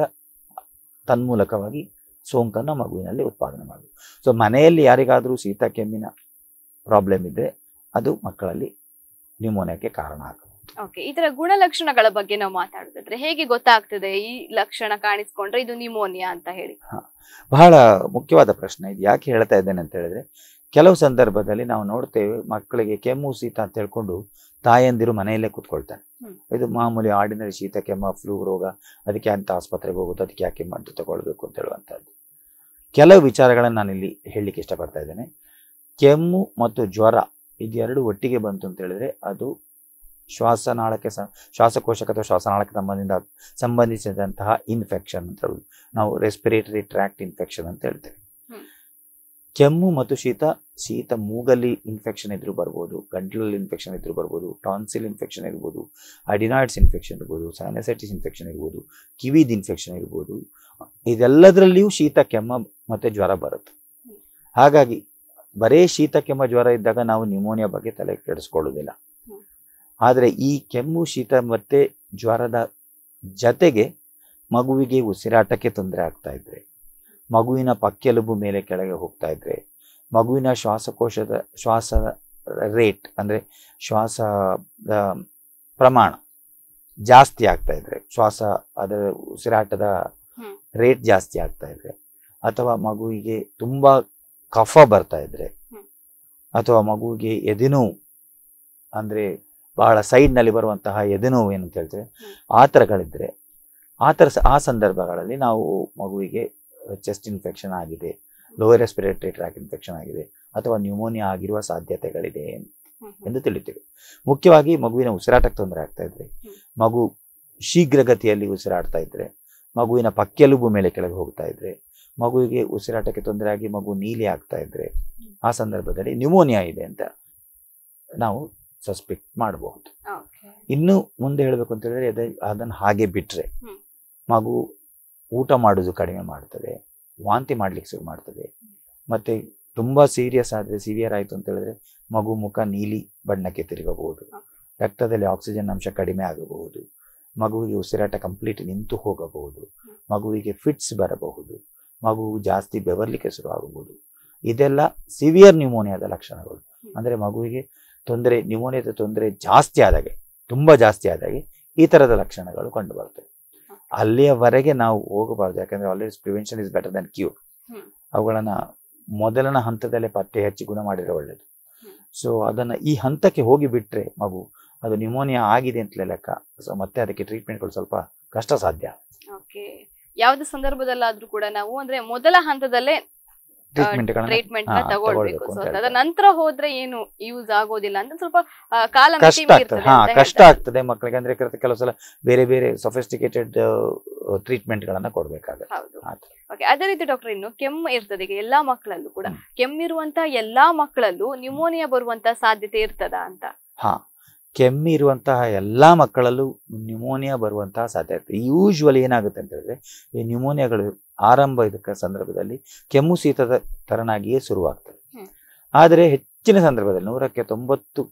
ತನ್ಮೂಲಕವಾಗಿ ಸೋಂಕನ್ನು ಮಗುವಿನಲ್ಲಿ ಉತ್ಪಾದನೆ ಮಾಡುವುದು ಸೊ ಮನೆಯಲ್ಲಿ ಯಾರಿಗಾದರೂ ಶೀತ ಕೆಮ್ಮಿನ ಪ್ರಾಬ್ಲಮ್ ಇದ್ದರೆ ಅದು ಮಕ್ಕಳಲ್ಲಿ ನ್ಯೂಮೋನಿಯಾಕ್ಕೆ ಕಾರಣ ಆಗಬಹುದು ಓಕೆ ಈ ತರ ಗುಣಲಕ್ಷಣಗಳ ಬಗ್ಗೆ ನಾವು ಮಾತಾಡೋದಾದ್ರೆ ಹೇಗೆ ಗೊತ್ತಾಗ್ತದೆ ಈ ಲಕ್ಷಣ ಕಾಣಿಸ್ಕೊಂಡ್ರೆ ಇದು ನಿಮೋನಿಯಾ ಅಂತ ಹೇಳಿ ಬಹಳ ಮುಖ್ಯವಾದ ಪ್ರಶ್ನೆ ಇದು ಯಾಕೆ ಹೇಳ್ತಾ ಇದ್ದೇನೆ ಅಂತ ಹೇಳಿದ್ರೆ ಕೆಲವು ಸಂದರ್ಭದಲ್ಲಿ ನಾವು ನೋಡ್ತೇವೆ ಮಕ್ಕಳಿಗೆ ಕೆಮ್ಮು ಶೀತ ಅಂತ ಹೇಳ್ಕೊಂಡು ತಾಯಂದಿರು ಮನೆಯಲ್ಲೇ ಕೂತ್ಕೊಳ್ತಾರೆ ಹ್ಮ್. ಇದು ಮಾಮೂಲಿ ಆರ್ಡಿನರಿ ಶೀತ ಕೆಮ್ಮ ಫ್ಲೂ ರೋಗ ಅದಕ್ಕೆ ಅಂತ ಆಸ್ಪತ್ರೆಗೆ ಹೋಗೋದು ಅದಕ್ಕೆ ಯಾಕೆ ಮದ್ದು ತಗೊಳ್ಬೇಕು ಅಂತ ಹೇಳುವಂಥದ್ದು ಕೆಲವು ವಿಚಾರಗಳನ್ನು ನಾನು ಇಲ್ಲಿ ಹೇಳಲಿಕ್ಕೆ ಇಷ್ಟಪಡ್ತಾ ಇದ್ದೇನೆ ಕೆಮ್ಮು ಮತ್ತು ಜ್ವರ ಇದೆರಡು ಒಟ್ಟಿಗೆ ಬಂತು ಅಂತ ಹೇಳಿದ್ರೆ ಅದು ಶ್ವಾಸನಾಳಕ್ಕೆ ಸ ಶ್ವಾಸಕೋಶಕ್ಕೆ ಅಥವಾ ಶ್ವಾಸನಾಳಕ್ಕೆ ಸಂಬಂಧಿಸಿದ ಸಂಬಂಧಿಸಿದಂತಹ ಇನ್ಫೆಕ್ಷನ್ ಅಂತ ಹೇಳುದು ನಾವು ರೆಸ್ಪಿರೇಟರಿ ಟ್ರ್ಯಾಕ್ಟ್ ಇನ್ಫೆಕ್ಷನ್ ಅಂತ ಹೇಳ್ತೇವೆ ಹ್ಮ್. ಕೆಮ್ಮು ಮತ್ತು ಶೀತ ಶೀತ ಮೂಗಲ್ಲಿ ಇನ್ಫೆಕ್ಷನ್ ಇದ್ರೂ ಬರ್ಬೋದು ಗಂಟ್ಲಲ್ಲಿ ಇನ್ಫೆಕ್ಷನ್ ಇದ್ರೂ ಬರ್ಬೋದು ಟಾನ್ಸಿಲ್ ಇನ್ಫೆಕ್ಷನ್ ಇರ್ಬೋದು ಅಡಿನಾಯ್ಡ್ಸ್ ಇನ್ಫೆಕ್ಷನ್ ಇರ್ಬೋದು ಸೈನಸೈಟಿಸ್ ಇನ್ಫೆಕ್ಷನ್ ಇರ್ಬೋದು ಕಿವಿದ್ ಇನ್ಫೆಕ್ಷನ್ ಇರ್ಬೋದು ಇದೆಲ್ಲದರಲ್ಲಿಯೂ ಶೀತ ಕೆಮ್ಮ ಮತ್ತೆ ಜ್ವರ ಬರುತ್ತೆ ಹಾಗಾಗಿ ಬರೇ ಶೀತ ಕೆಮ್ಮ ಜ್ವರ ಇದ್ದಾಗ ನಾವು ನ್ಯೂಮೋನಿಯಾ ಬಗ್ಗೆ ತಲೆ ಕೆಡಿಸ್ಕೊಳ್ಳೋದಿಲ್ಲ ಹ್ಮ್. ಆದರೆ ಈ ಕೆಮ್ಮು ಶೀತ ಮತ್ತೆ ಜ್ವರದ ಜತೆಗೆ ಮಗುವಿಗೆ ಉಸಿರಾಟಕ್ಕೆ ತೊಂದರೆ ಆಗ್ತಾ ಇದ್ರೆ ಮಗುವಿನ ಪಕ್ಕೆಲುಬು ಮೇಲೆ ಕೆಳಗೆ ಹೋಗ್ತಾ ಇದ್ರೆ ಮಗುವಿನ ಶ್ವಾಸಕೋಶದ ಶ್ವಾಸದ ರೇಟ್ ಅಂದ್ರೆ ಶ್ವಾಸದ ಪ್ರಮಾಣ ಜಾಸ್ತಿ ಆಗ್ತಾ ಇದ್ರೆ ಶ್ವಾಸ ಅದರ ಉಸಿರಾಟದ ಹ್ಮ್. ರೇಟ್ ಜಾಸ್ತಿ ಆಗ್ತಾ ಇದ್ರೆ ಅಥವಾ ಮಗುವಿಗೆ ತುಂಬಾ ಕಫ ಬರ್ತಾ ಇದ್ರೆ ಹ್ಮ್. ಅಥವಾ ಮಗುವಿಗೆ ಎದೆನೋವು ಅಂದ್ರೆ ಬಹಳ side ನಲ್ಲಿ ಬರುವಂತಹ ಎದೆನೋವು ಏನಂತ ಹೇಳ್ತೇವೆ ಹ್ಮ್. ಆ ಥರಗಳಿದ್ರೆ ಆ ಥರ ಸ- ಆ ಸಂದರ್ಭಗಳಲ್ಲಿ ನಾವು ಮಗುವಿಗೆ ಚೆಸ್ಟ್ ಇನ್ಫೆಕ್ಷನ್ ಆಗಿದೆ ಲೋಯರ್ ರೆಸ್ಪಿರೇಟರಿ ಟ್ರ್ಯಾಕ್ ಇನ್ಫೆಕ್ಷನ್ ಆಗಿದೆ ಅಥವಾ ನ್ಯೂಮೋನಿಯಾ ಆಗಿರುವ ಸಾಧ್ಯತೆಗಳಿದೆ ಹ್ಮ್, ಹ್ಮ್. ಎಂದು ತಿಳಿತೇವೆ ಮುಖ್ಯವಾಗಿ ಮಗುವಿನ ಉಸಿರಾಟಕ್ಕೆ ತೊಂದರೆ ಆಗ್ತಾ ಇದ್ರೆ ಹ್ಮ್. ಮಗು ಶೀಘ್ರಗತಿಯಲ್ಲಿ ಉಸಿರಾಡ್ತಾ ಇದ್ರೆ ಮಗುವಿನ ಪಕ್ಕೆಲುಬು ಮೇಲೆ ಕೆಳಗೆ ಹೋಗ್ತಾ ಇದ್ರೆ ಮಗುವಿಗೆ ಉಸಿರಾಟಕ್ಕೆ ತೊಂದರೆ ಆಗಿ ಮಗು ನೀಲಿ ಆಗ್ತಾ ಇದ್ರೆ ಆ ಸಂದರ್ಭದಲ್ಲಿ ನ್ಯೂಮೋನಿಯಾ ಇದೆ ಅಂತ ನಾವು ಸಸ್ಪೆಕ್ಟ್ ಮಾಡಬಹುದು Okay. ಇನ್ನು ಮುಂದೆ ಹೇಳಬೇಕು ಅಂತ ಹೇಳಿದ್ರೆ ಅದ ಅದನ್ನು ಹಾಗೆ ಬಿಟ್ರೆ ಹ್ಮ್. ಮಗು ಊಟ ಮಾಡೋದು ಕಡಿಮೆ ಮಾಡ್ತದೆ ವಾಂತಿ ಮಾಡ್ಲಿಕ್ಕೆ ಶುರು ಮಾಡ್ತದೆ ಮತ್ತೆ ತುಂಬಾ ಸೀರಿಯಸ್ ಆದ್ರೆ ಸಿವಿಯರ್ ಆಯ್ತು ಅಂತ ಹೇಳಿದ್ರೆ ಮಗು ಮುಖ ನೀಲಿ ಬಣ್ಣಕ್ಕೆ ತಿರುಗಬಹುದು ರಕ್ತದಲ್ಲಿ ಆಕ್ಸಿಜನ್ ಅಂಶ ಕಡಿಮೆ ಆಗಬಹುದು ಮಗುವಿಗೆ ಉಸಿರಾಟ ಕಂಪ್ಲೀಟ್ ನಿಂತು ಹೋಗಬಹುದು ಮಗುವಿಗೆ ಫಿಟ್ಸ್ ಬರಬಹುದು ಮಗು ಜಾಸ್ತಿ ಬೆವರ್ಲಿಕ್ಕೆ ಶುರು ಆಗಬಹುದು ಇದೆಲ್ಲ ಸಿವಿಯರ್ ನ್ಯೂಮೋನಿಯಾದ ಲಕ್ಷಣಗಳು ಅಂದ್ರೆ ಮಗುವಿಗೆ ತೊಂದರೆ ನ್ಯೂಮೋನಿಯಾದ ತೊಂದರೆ ಜಾಸ್ತಿ ಆದಾಗೆ ತುಂಬಾ ಜಾಸ್ತಿ ಆದಾಗೆ ಈ ತರದ ಲಕ್ಷಣಗಳು ಕಂಡು ಬರ್ತವೆ ಅಲ್ಲಿಯವರೆಗೆ ನಾವು ಹೋಗಬಾರ್ದು ಯಾಕಂದ್ರೆ always prevention is better than cure hmm. ಅವುಗಳನ್ನ ಮೊದಲನ ಹಂತದಲ್ಲೇ ಪತ್ತೆ ಹಚ್ಚಿ ಗುಣ ಮಾಡಿದ್ರೆ ಒಳ್ಳೇದು ಹ್ಮ್. ಸೊ ಅದನ್ನ ಈ ಹಂತಕ್ಕೆ ಹೋಗಿ ಬಿಟ್ರೆ ಮಗು ಅದು ನ್ಯೂಮೋನಿಯಾ ಆಗಿದೆ ಅಂತಲೇ ಲೆಕ್ಕ ಸೊ ಮತ್ತೆ ಅದಕ್ಕೆ ಟ್ರೀಟ್ಮೆಂಟ್ಗಳು ಸ್ವಲ್ಪ ಕಷ್ಟ ಸಾಧ್ಯ ಓಕೆ ಯಾವ್ದು ಸಂದರ್ಭದಲ್ಲಾದ್ರೂ ಕೂಡ ನಾವು ಅಂದ್ರೆ ಮೊದಲ ಹಂತದಲ್ಲೇ ಟ್ರೀಟ್ಮೆಂಟ್ಗಳನ್ನ ಟ್ರೀಟ್ಮೆಂಟ್ ಹಾ, ತಗೊಳ್ಬೇಕು ತಗೊಳ್ಬೇಕು ಸೊ ಅಂತ ಅದರ ಹೇಳ್ತಾರೆ. ನಂತರ ಹೋದ್ರೆ ಏನು ಯೂಸ್ ಆಗೋದಿಲ್ಲ ಅಂತ ಸ್ವಲ್ಪ ಆ, ಕಾಲ ಮಿತಿ ಕಷ್ಟ ಆಗ್ತದೆ ಮೀರ್ತದೆ ಹಾ ಅಂತ ಕಷ್ಟ ಹೇಳ್ತಾರೆ. ಆಗ್ತದೆ ಮಕ್ಕಳಿಗೆ ಅಂದ್ರೆ ಕೆಲವು- ಕೆಲವು ಸಲ ಬೇರೆ ಬೇರೆ ಸೊಫಿಸ್ಟಿಕೇಟೆಡ್ ಟ್ರೀಟ್ಮೆಂಟ್ ಗಳನ್ನ ಕೊಡ್ಬೇಕಾಗುತ್ತೆ ಹೌದು ಆ ತರ. ಓಕೆ ಅದೇ ರೀತಿ ಡಾಕ್ಟರ್ ಇನ್ನು ಕೆಮ್ಮು ಇರ್ತದೆ ಈಗ ಎಲ್ಲಾ ಮಕ್ಕಳಲ್ಲೂ ಕೂಡ ಹ್ಮ್. ಕೆಮ್ಮಿರುವಂತ ಎಲ್ಲಾ ಮಕ್ಕಳಲ್ಲೂ ನ್ಯೂಮೋನಿಯಾ ಬರುವಂತ ಸಾಧ್ಯತೆ ಇರ್ತದ ಅಂತ ಹಾ ಕೆಮ್ಮಿರುವಂತಹ ಎಲ್ಲಾ ಮಕ್ಕಳಲ್ಲೂ ನ್ಯೂಮೋನಿಯಾ ಬರುವಂತಹ ಸಾಧ್ಯತೆ ಯೂಶ್ವಲಿ ಏನಾಗುತ್ತೆ ಅಂತ ಹೇಳಿದ್ರೆ ಈ ನ್ಯೂಮೋನಿಯಾಗಳು ಆರಂಭ ಇದಕ್ಕೆ ಸಂದರ್ಭದಲ್ಲಿ ಕೆಮ್ಮು ಶೀತದ ತರನಾಗಿಯೇ ಶುರುವಾಗ್ತದೆ ಹ್ಮ್. ಆದರೆ ಹೆಚ್ಚಿನ ಸಂದರ್ಭದಲ್ಲಿ ನೂರಕ್ಕೆ ತೊಂಬತ್ತು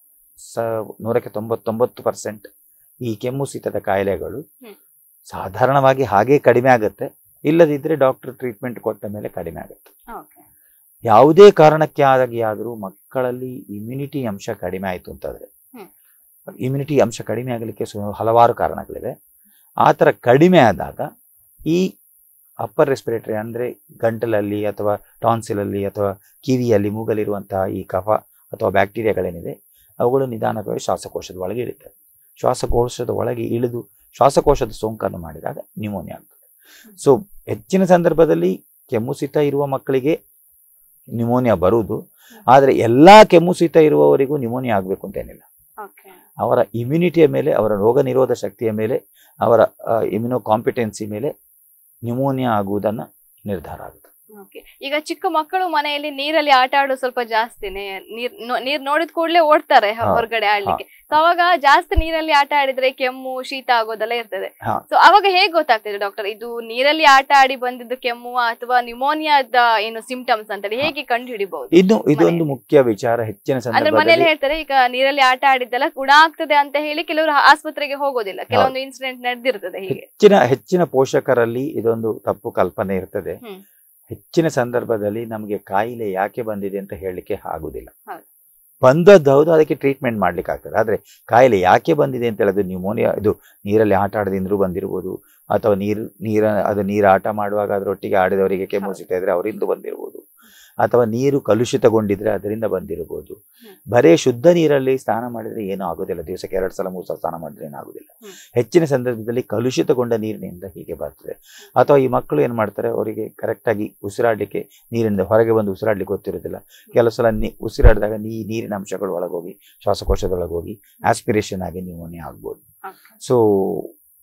ಸ ನೂರಕ್ಕೆ ತೊಂಬತ್ತೊಂಬತ್ತು ಪರ್ಸೆಂಟ್ ಈ ಕೆಮ್ಮು ಶೀತದ ಕಾಯಿಲೆಗಳು ಹ್ಮ್. ಸಾಧಾರಣವಾಗಿ ಹಾಗೆ ಕಡಿಮೆ ಆಗುತ್ತೆ ಇಲ್ಲದಿದ್ರೆ ಡಾಕ್ಟರ್ ಟ್ರೀಟ್ಮೆಂಟ್ ಕೊಟ್ಟ ಮೇಲೆ ಕಡಿಮೆ ಆಗುತ್ತೆ ಓಕೆ ಯಾವುದೇ ಕಾರಣಕ್ಕೆ ಆಗಿ ಆದರೂ ಮಕ್ಕಳಲ್ಲಿ ಇಮ್ಯುನಿಟಿ ಅಂಶ ಕಡಿಮೆ ಆಯಿತು ಅಂತಾದ್ರೆ ಹ್ಮ್. ಇಮ್ಯುನಿಟಿ ಅಂಶ ಕಡಿಮೆ ಆಗಲಿಕ್ಕೆ ಸು- ಹಲವಾರು ಕಾರಣಗಳಿವೆ ಆ ಥರ ಕಡಿಮೆ ಆದಾಗ ಈ ಅಪ್ಪರ್ ರೆಸ್ಪಿರೇಟರಿ ಅಂದ್ರೆ ಗಂಟಲಲ್ಲಿ ಅಥವಾ ಟಾನ್ಸಿಲಲ್ಲಿ ಅಥವಾ ಕಿವಿಯಲ್ಲಿ ಮೂಗಲಿರುವಂತಹ ಈ ಕಫ ಅಥವಾ ಬ್ಯಾಕ್ಟೀರಿಯಾಗಳೇನಿದೆ ಅವುಗಳು ನಿಧಾನವಾಗಿ ಶ್ವಾಸಕೋಶದ ಒಳಗೆ ಇಳಿತವೆ ಶ್ವಾಸಕೋಶದ ಒಳಗೆ ಇಳಿದು ಶ್ವಾಸಕೋಶದ ಸೋಂಕನ್ನು ಮಾಡಿದಾಗ ನ್ಯೂಮೋನಿಯಾ ಆಗ್ತದೆ ಸೊ ಹೆಚ್ಚಿನ ಸಂದರ್ಭದಲ್ಲಿ ಕೆಮ್ಮು ಶೀತ ಇರುವ ಮಕ್ಕಳಿಗೆ ನ್ಯೂಮೋನಿಯಾ ಬರುವುದು ಆದರೆ ಎಲ್ಲಾ ಕೆಮ್ಮು ಶೀತ ಇರುವವರಿಗೂ ನ್ಯೂಮೋನಿಯಾ ಆಗಬೇಕು ಅಂತೇನಿಲ್ಲ ಓಕೆ ಅವರ ಇಮ್ಯುನಿಟಿಯ ಮೇಲೆ ಅವರ ರೋಗ ನಿರೋಧ ಶಕ್ತಿಯ ಮೇಲೆ ಅವರ ಇಮ್ಯುನೋ ಕಾಂಪಿಟೆನ್ಸಿ ಮೇಲೆ ನ್ಯೂಮೋನಿಯಾ ಆಗುವುದನ್ನ ನಿರ್ಧಾರ ಆಗುತ್ತೆ ಓಕೆ ಈಗ ಚಿಕ್ಕ ಮಕ್ಕಳು ಮನೆಯಲ್ಲಿ ನೀರಲ್ಲಿ ಆಟ ಆಡೋದು ಸ್ವಲ್ಪ ಜಾಸ್ತಿನೇ ನೀರ್ ನೋ- ನೀರ್ ನೋಡಿದ ಕೂಡಲೇ ಓಡ್ತಾರೆ ಹ- ಹಾ. ಹೊರಗಡೆ ಆಡ್ಲಿಕ್ಕೆ ಸೊ ಅವಾಗ ಜಾಸ್ತಿ ನೀರಲ್ಲಿ ಆಟ ಆಡಿದ್ರೆ ಕೆಮ್ಮು ಶೀತ ಆಗೋದೆಲ್ಲ ಇರ್ತದೆ ಹಾ. ಸೊ ಅವಾಗ ಹೇಗ್ ಗೊತ್ತಾಗ್ತದೆ ಡಾಕ್ಟರ್ ಇದು ನೀರಲ್ಲಿ ಆಟ ಆಡಿ ಬಂದಿದ್ದು ಕೆಮ್ಮು ಅಥವಾ ನ್ಯೂಮೋನಿಯಾದ ಏನು ಸಿಂಪ್ಟಮ್ಸ್ ಅಂತೇಳಿ ಹೇಗೆ ಕಂಡು ಹಿಡಿಬಹುದು ಇನ್ನು ಇದೊಂದು ಮನೆಯಲ್ಲಿ. ಮುಖ್ಯ ವಿಚಾರ ಹೆಚ್ಚಿನ ಅಂದ್ರೆ ಮನೇಲಿ ಸಂದರ್ಭದಲ್ಲಿ ಹೇಳ್ತಾರೆ ಈಗ ನೀರಲ್ಲಿ ಆಟ ಆಡಿದ್ದೆಲ್ಲ ಗುಣ ಆಗ್ತದೆ ಅಂತ ಹೇಳಿ ಕೆಲವರು ಆಸ್ಪತ್ರೆಗೆ ಹೋಗೋದಿಲ್ಲ ಕೆಲವೊಂದು ಇನ್ಸಿಡೆಂಟ್ ನಡೆದಿರ್ತದೆ ಹೀಗೆ ಹೆಚ್ಚಿನ ಹೆಚ್ಚಿನ ಪೋಷಕರಲ್ಲಿ ಇದೊಂದು ತಪ್ಪು ಕಲ್ಪನೆ ಇರ್ತದೆ ಹ್ಮ್. ಹೆಚ್ಚಿನ ಸಂದರ್ಭದಲ್ಲಿ ನಮಗೆ ಕಾಯಿಲೆ ಯಾಕೆ ಬಂದಿದೆ ಅಂತ ಹೇಳಲಿಕ್ಕೆ ಆಗುದಿಲ್ಲ ಹೌದು. ಬಂದದ್ದು ಹೌದು ಅದಕ್ಕೆ ಟ್ರೀಟ್ಮೆಂಟ್ ಮಾಡ್ಲಿಕ್ಕೆ ಆಗ್ತದೆ ಆದ್ರೆ ಕಾಯಿಲೆ ಯಾಕೆ ಬಂದಿದೆ ಅಂತ ಹೇಳಿದ್ರೆ ನ್ಯೂಮೋನಿಯಾ ಇದು ನೀರಲ್ಲಿ ಆಟ ಆಡದಿಂದ್ರೂ ಬಂದಿರ್ಬೋದು ಅಥವಾ ನೀರು ನೀರ ಅದು ನೀರು ಆಟ ಮಾಡುವಾಗ ಅದರೊಟ್ಟಿಗೆ ಆಡಿದವರಿಗೆ ಕೆಮ್ಮು ಹೌದು. ಸಿಗ್ತಾ ಇದ್ರೆ ಅವರಿಂದ ಬಂದಿರ್ಬೋದು ಅಥವಾ ನೀರು ಕಲುಷಿತಗೊಂಡಿದ್ರೆ ಅದರಿಂದ ಬಂದಿರಬಹುದು ಹ್ಮ್. ಬರೇ ಶುದ್ಧ ನೀರಲ್ಲಿ ಸ್ನಾನ ಮಾಡಿದ್ರೆ ಏನೂ ಆಗೋದಿಲ್ಲ ದಿವಸಕ್ಕೆ ಎರಡು ಸಲ ಮೂರು ಸಲ ಸ್ನಾನ ಮಾಡಿದ್ರೆ ಏನಾಗುದಿಲ್ಲ ಹ್ಮ್. ಹೆಚ್ಚಿನ ಸಂದರ್ಭದಲ್ಲಿ ಕಲುಷಿತಗೊಂಡ ನೀರಿನಿಂದ ಹೀಗೆ ಬರ್ತದೆ ಅಥವಾ ಈ ಮಕ್ಕಳು ಏನ್ ಮಾಡ್ತಾರೆ ಅವರಿಗೆ ಕರೆಕ್ಟ್ ಆಗಿ ಉಸಿರಾಡ್ಲಿಕ್ಕೆ ನೀರಿನಿಂದ ಹೊರಗೆ ಬಂದು ಉಸಿರಾಡ್ಲಿಕ್ಕೆ ಗೊತ್ತಿರೋದಿಲ್ಲ ಕೆಲವು ಸಲ ನೀ ಉಸಿರಾಡಿದಾಗ ನೀ ನೀರಿನ ಅಂಶಗಳು ಒಳಗೋಗಿ ಶ್ವಾಸಕೋಶದೊಳಗೋಗಿ ಆಸ್ಪಿರೇಷನ್ ಆಗಿ ನ್ಯೂಮೋನಿಯಾ ಆಗ್ಬೋದು ಸೊ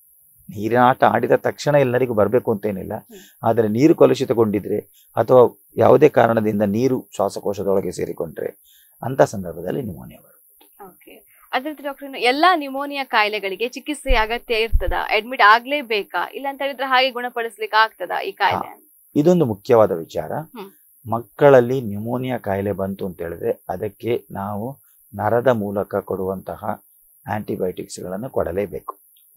ನೀರಿನ ಆಟ ಆಡಿದ ತಕ್ಷಣ ಎಲ್ಲರಿಗೂ ಬರಬೇಕು ಅಂತೇನಿಲ್ಲ ಹ್ಮ್. ಆದರೆ ನೀರು ಕಲುಷಿತಗೊಂಡಿದ್ರೆ ಅಥವಾ ಯಾವುದೇ ಕಾರಣದಿಂದ ನೀರು ಶ್ವಾಸಕೋಶದೊಳಗೆ ಸೇರಿಕೊಂಡ್ರೆ ಅಂತ ಸಂದರ್ಭದಲ್ಲಿ ನ್ಯೂಮೋನಿಯಾ ಬರುತ್ತೆ ಓಕೆ ಅದ್ರ ಡಾಕ್ಟರ್ ಎಲ್ಲಾ ನ್ಯೂಮೋನಿಯಾ ಕಾಯಿಲೆಗಳಿಗೆ ಚಿಕಿತ್ಸೆ ಅಗತ್ಯ ಇರ್ತದ ಅಡ್ಮಿಟ್ ಆಗ್ಲೇಬೇಕಾ ಇಲ್ಲ ಅಂತ ಹೇಳಿದ್ರೆ ಹಾಗೆ ಗುಣಪಡಿಸ್ಲಿಕ್ಕೆ ಆಗ್ತದಾ ಈ ಕಾಯಿಲೆ ಇದೊಂದು ಮುಖ್ಯವಾದ ವಿಚಾರ ಹ್ಮ್. ಮಕ್ಕಳಲ್ಲಿ ನ್ಯೂಮೋನಿಯಾ ಕಾಯಿಲೆ ಬಂತು ಅಂತ ಹೇಳಿದ್ರೆ ಅದಕ್ಕೆ ನಾವು ನರದ ಮೂಲಕ ಕೊಡುವಂತಹ ಆಂಟಿಬಯೋಟಿಕ್ಸ್ಗಳನ್ನು ಕೊಡಲೇಬೇಕು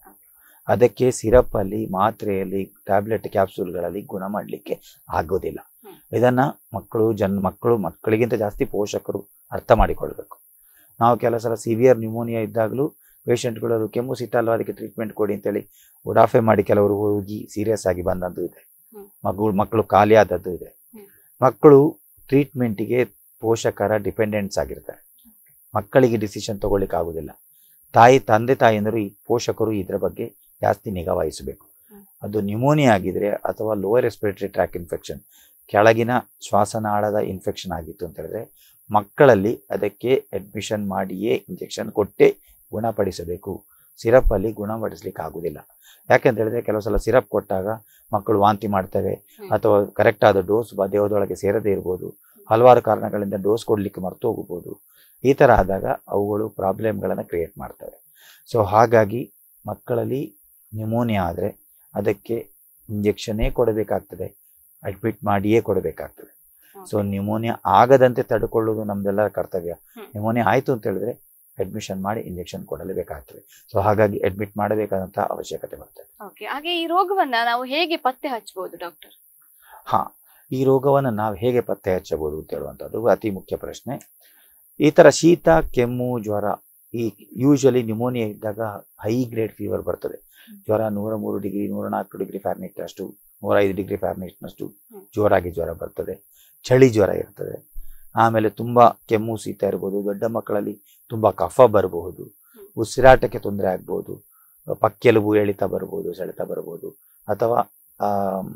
ಅದಕ್ಕೆ ಸಿರಪ್ ಅಲ್ಲಿ ಮಾತ್ರೆಯಲ್ಲಿ ಟ್ಯಾಬ್ಲೆಟ್ ಕ್ಯಾಪ್ಸೂಲ್ಗಳಲ್ಲಿ ಗುಣ ಮಾಡಲಿಕ್ಕೆ ಆಗೋದಿಲ್ಲ ಹ್ಮ್. ಇದನ್ನ ಮಕ್ಕಳು ಜನ್ ಮಕ್ಕಳು ಮಕ್ಕಳಿಗಿಂತ ಜಾಸ್ತಿ ಪೋಷಕರು ಅರ್ಥ ಮಾಡಿಕೊಳ್ಬೇಕು ನಾವು ಕೆಲವು ಸಲ ಸಿವಿಯರ್ ನ್ಯೂಮೋನಿಯಾ ಇದ್ದಾಗಲೂ ಪೇಷಂಟ್ಗಳು ಅದು ಕೆಮ್ಮು ಸಿಟ್ಟಲ್ವ ಅದಕ್ಕೆ ಟ್ರೀಟ್ಮೆಂಟ್ ಕೊಡಿ ಅಂತೇಳಿ ಉಡಾಫೆ ಮಾಡಿ ಕೆಲವರು ಹೋಗಿ ಸೀರಿಯಸ್ ಆಗಿ ಬಂದದ್ದು ಇದೆ ಹ್ಮ್. ಮಗು ಮಕ್ಕಳು ಖಾಲಿ ಆದದ್ದು ಇದೆ ಹ್ಮ್. ಮಕ್ಕಳು ಟ್ರೀಟ್ಮೆಂಟಿಗೆ ಪೋಷಕರ ಡಿಪೆಂಡೆನ್ಸ್ ಆಗಿರ್ತಾರೆ ಮಕ್ಕಳಿಗೆ ಡಿಸಿಷನ್ ತಗೊಳ್ಳಿಕ್ಕೆ ಆಗುದಿಲ್ಲ ತಾಯಿ ತಂದೆ ತಾಯಿಯಂದರು ಈ ಪೋಷಕರು ಇದರ ಬಗ್ಗೆ ಜಾಸ್ತಿ ನಿಗಾ ವಹಿಸಬೇಕು ಹ್ಮ್. ಅದು ನ್ಯೂಮೋನಿಯಾ ಆಗಿದ್ರೆ ಅಥವಾ ಲೋವರ್ ರೆಸ್ಪಿರೇಟರಿ ಟ್ರ್ಯಾಕ್ ಇನ್ಫೆಕ್ಷನ್ ಕೆಳಗಿನ ಶ್ವಾಸನಾಳದ ಇನ್ಫೆಕ್ಷನ್ ಆಗಿತ್ತು ಅಂತ ಹೇಳಿದ್ರೆ ಮಕ್ಕಳಲ್ಲಿ ಅದಕ್ಕೆ ಅಡ್ಮಿಷನ್ ಮಾಡಿಯೇ ಇಂಜೆಕ್ಷನ್ ಕೊಟ್ಟೇ ಗುಣಪಡಿಸಬೇಕು ಸಿರಪ್ ಅಲ್ಲಿ ಗುಣಪಡಿಸ್ಲಿಕ್ಕೆ ಆಗುದಿಲ್ಲ ಯಾಕೆಂತ ಹೇಳಿದ್ರೆ ಕೆಲವು ಸಲ ಸಿರಪ್ ಕೊಟ್ಟಾಗ ಮಕ್ಕಳು ವಾಂತಿ ಮಾಡ್ತವೆ ಹ್ಮ್. ಅಥವಾ ಕರೆಕ್ಟ್ ಆದ ಡೋಸ್ ದೇಹದೊಳಗೆ ಸೇರದೇ ಇರ್ಬೋದು ಹಲವಾರು ಕಾರಣಗಳಿಂದ ಡೋಸ್ ಕೊಡ್ಲಿಕ್ಕೆ ಮರ್ತು ಹೋಗ್ಬೋದು ಈ ತರ ಆದಾಗ ಅವುಗಳು ಪ್ರಾಬ್ಲಮ್ಗಳನ್ನು ಕ್ರಿಯೇಟ್ ಮಾಡ್ತವೆ ಸೊ ಹಾಗಾಗಿ ಮಕ್ಕಳಲ್ಲಿ ನ್ಯೂಮೋನಿಯಾ ಆದರೆ ಅದಕ್ಕೆ ಇಂಜೆಕ್ಷನ್ನೇ ಕೊಡಬೇಕಾಗ್ತದೆ ಅಡ್ಮಿಟ್ ಮಾಡಿಯೇ ಕೊಡಬೇಕಾಗ್ತದೆ ಸೊ ನ್ಯೂಮೋನಿಯಾ ಆಗದಂತೆ ತಡೆಕೊಳ್ಳೋದು ನಮ್ದೆಲ್ಲ ಕರ್ತವ್ಯ ಹ್ಮ್. ನ್ಯೂಮೋನಿಯಾ ಆಯಿತು ಅಂತ ಹೇಳಿದ್ರೆ ಅಡ್ಮಿಷನ್ ಮಾಡಿ ಇಂಜೆಕ್ಷನ್ ಕೊಡಲೇಬೇಕಾಗ್ತದೆ ಸೊ ಹಾಗಾಗಿ ಅಡ್ಮಿಟ್ ಮಾಡಬೇಕಾದಂತಹ ಅವಶ್ಯಕತೆ ಬರ್ತದೆ ಓಕೆ ಹಾಗೆ ಈ ರೋಗವನ್ನ ನಾವು ಹೇಗೆ ಪತ್ತೆ ಹಚ್ಚಬಹುದು ಡಾಕ್ಟರ್ ಹಾ ಈ ರೋಗವನ್ನು ನಾವು ಹೇಗೆ ಪತ್ತೆ ಹಚ್ಚಬಹುದು ಅಂತ ಹೇಳುವಂಥದ್ದು ಅತಿ ಮುಖ್ಯ ಪ್ರಶ್ನೆ ಈ ತರ ಶೀತ ಕೆಮ್ಮು ಜ್ವರ ಈ ಯೂಶಲಿ ನ್ಯೂಮೋನಿಯಾ ಇದ್ದಾಗ ಹೈ ಗ್ರೇಡ್ ಫೀವರ್ ಬರ್ತದೆ ಜ್ವರ ನೂರ ಮೂರು ಡಿಗ್ರಿ ನೂರ ನಾಲ್ಕು ಡಿಗ್ರಿ ಫ್ಯಾರ್ನಿಟ್ ಅಷ್ಟು ನೂರ ಐದು ಡಿಗ್ರಿ ಫ್ಯಾರ್ನಿಟ್ನಷ್ಟು ಹ್ಮ್. ಜೋರಾಗಿ ಜ್ವರ ಬರ್ತದೆ ಚಳಿ ಜ್ವರ ಇರ್ತದೆ ಆಮೇಲೆ ತುಂಬಾ ಕೆಮ್ಮು ಶೀತ ಇರ್ಬೋದು ದೊಡ್ಡ ಮಕ್ಕಳಲ್ಲಿ ತುಂಬಾ ಕಫ ಬರಬಹುದು ಹ್ಮ್. ಉಸಿರಾಟಕ್ಕೆ ತೊಂದರೆ ಆಗ್ಬೋದು ಪಕ್ಕೆಲುಬು ಎಳಿತ ಬರ್ಬೋದು ಸೆಳೆತ ಬರ್ಬೋದು ಅಥವಾ ಆಮ್,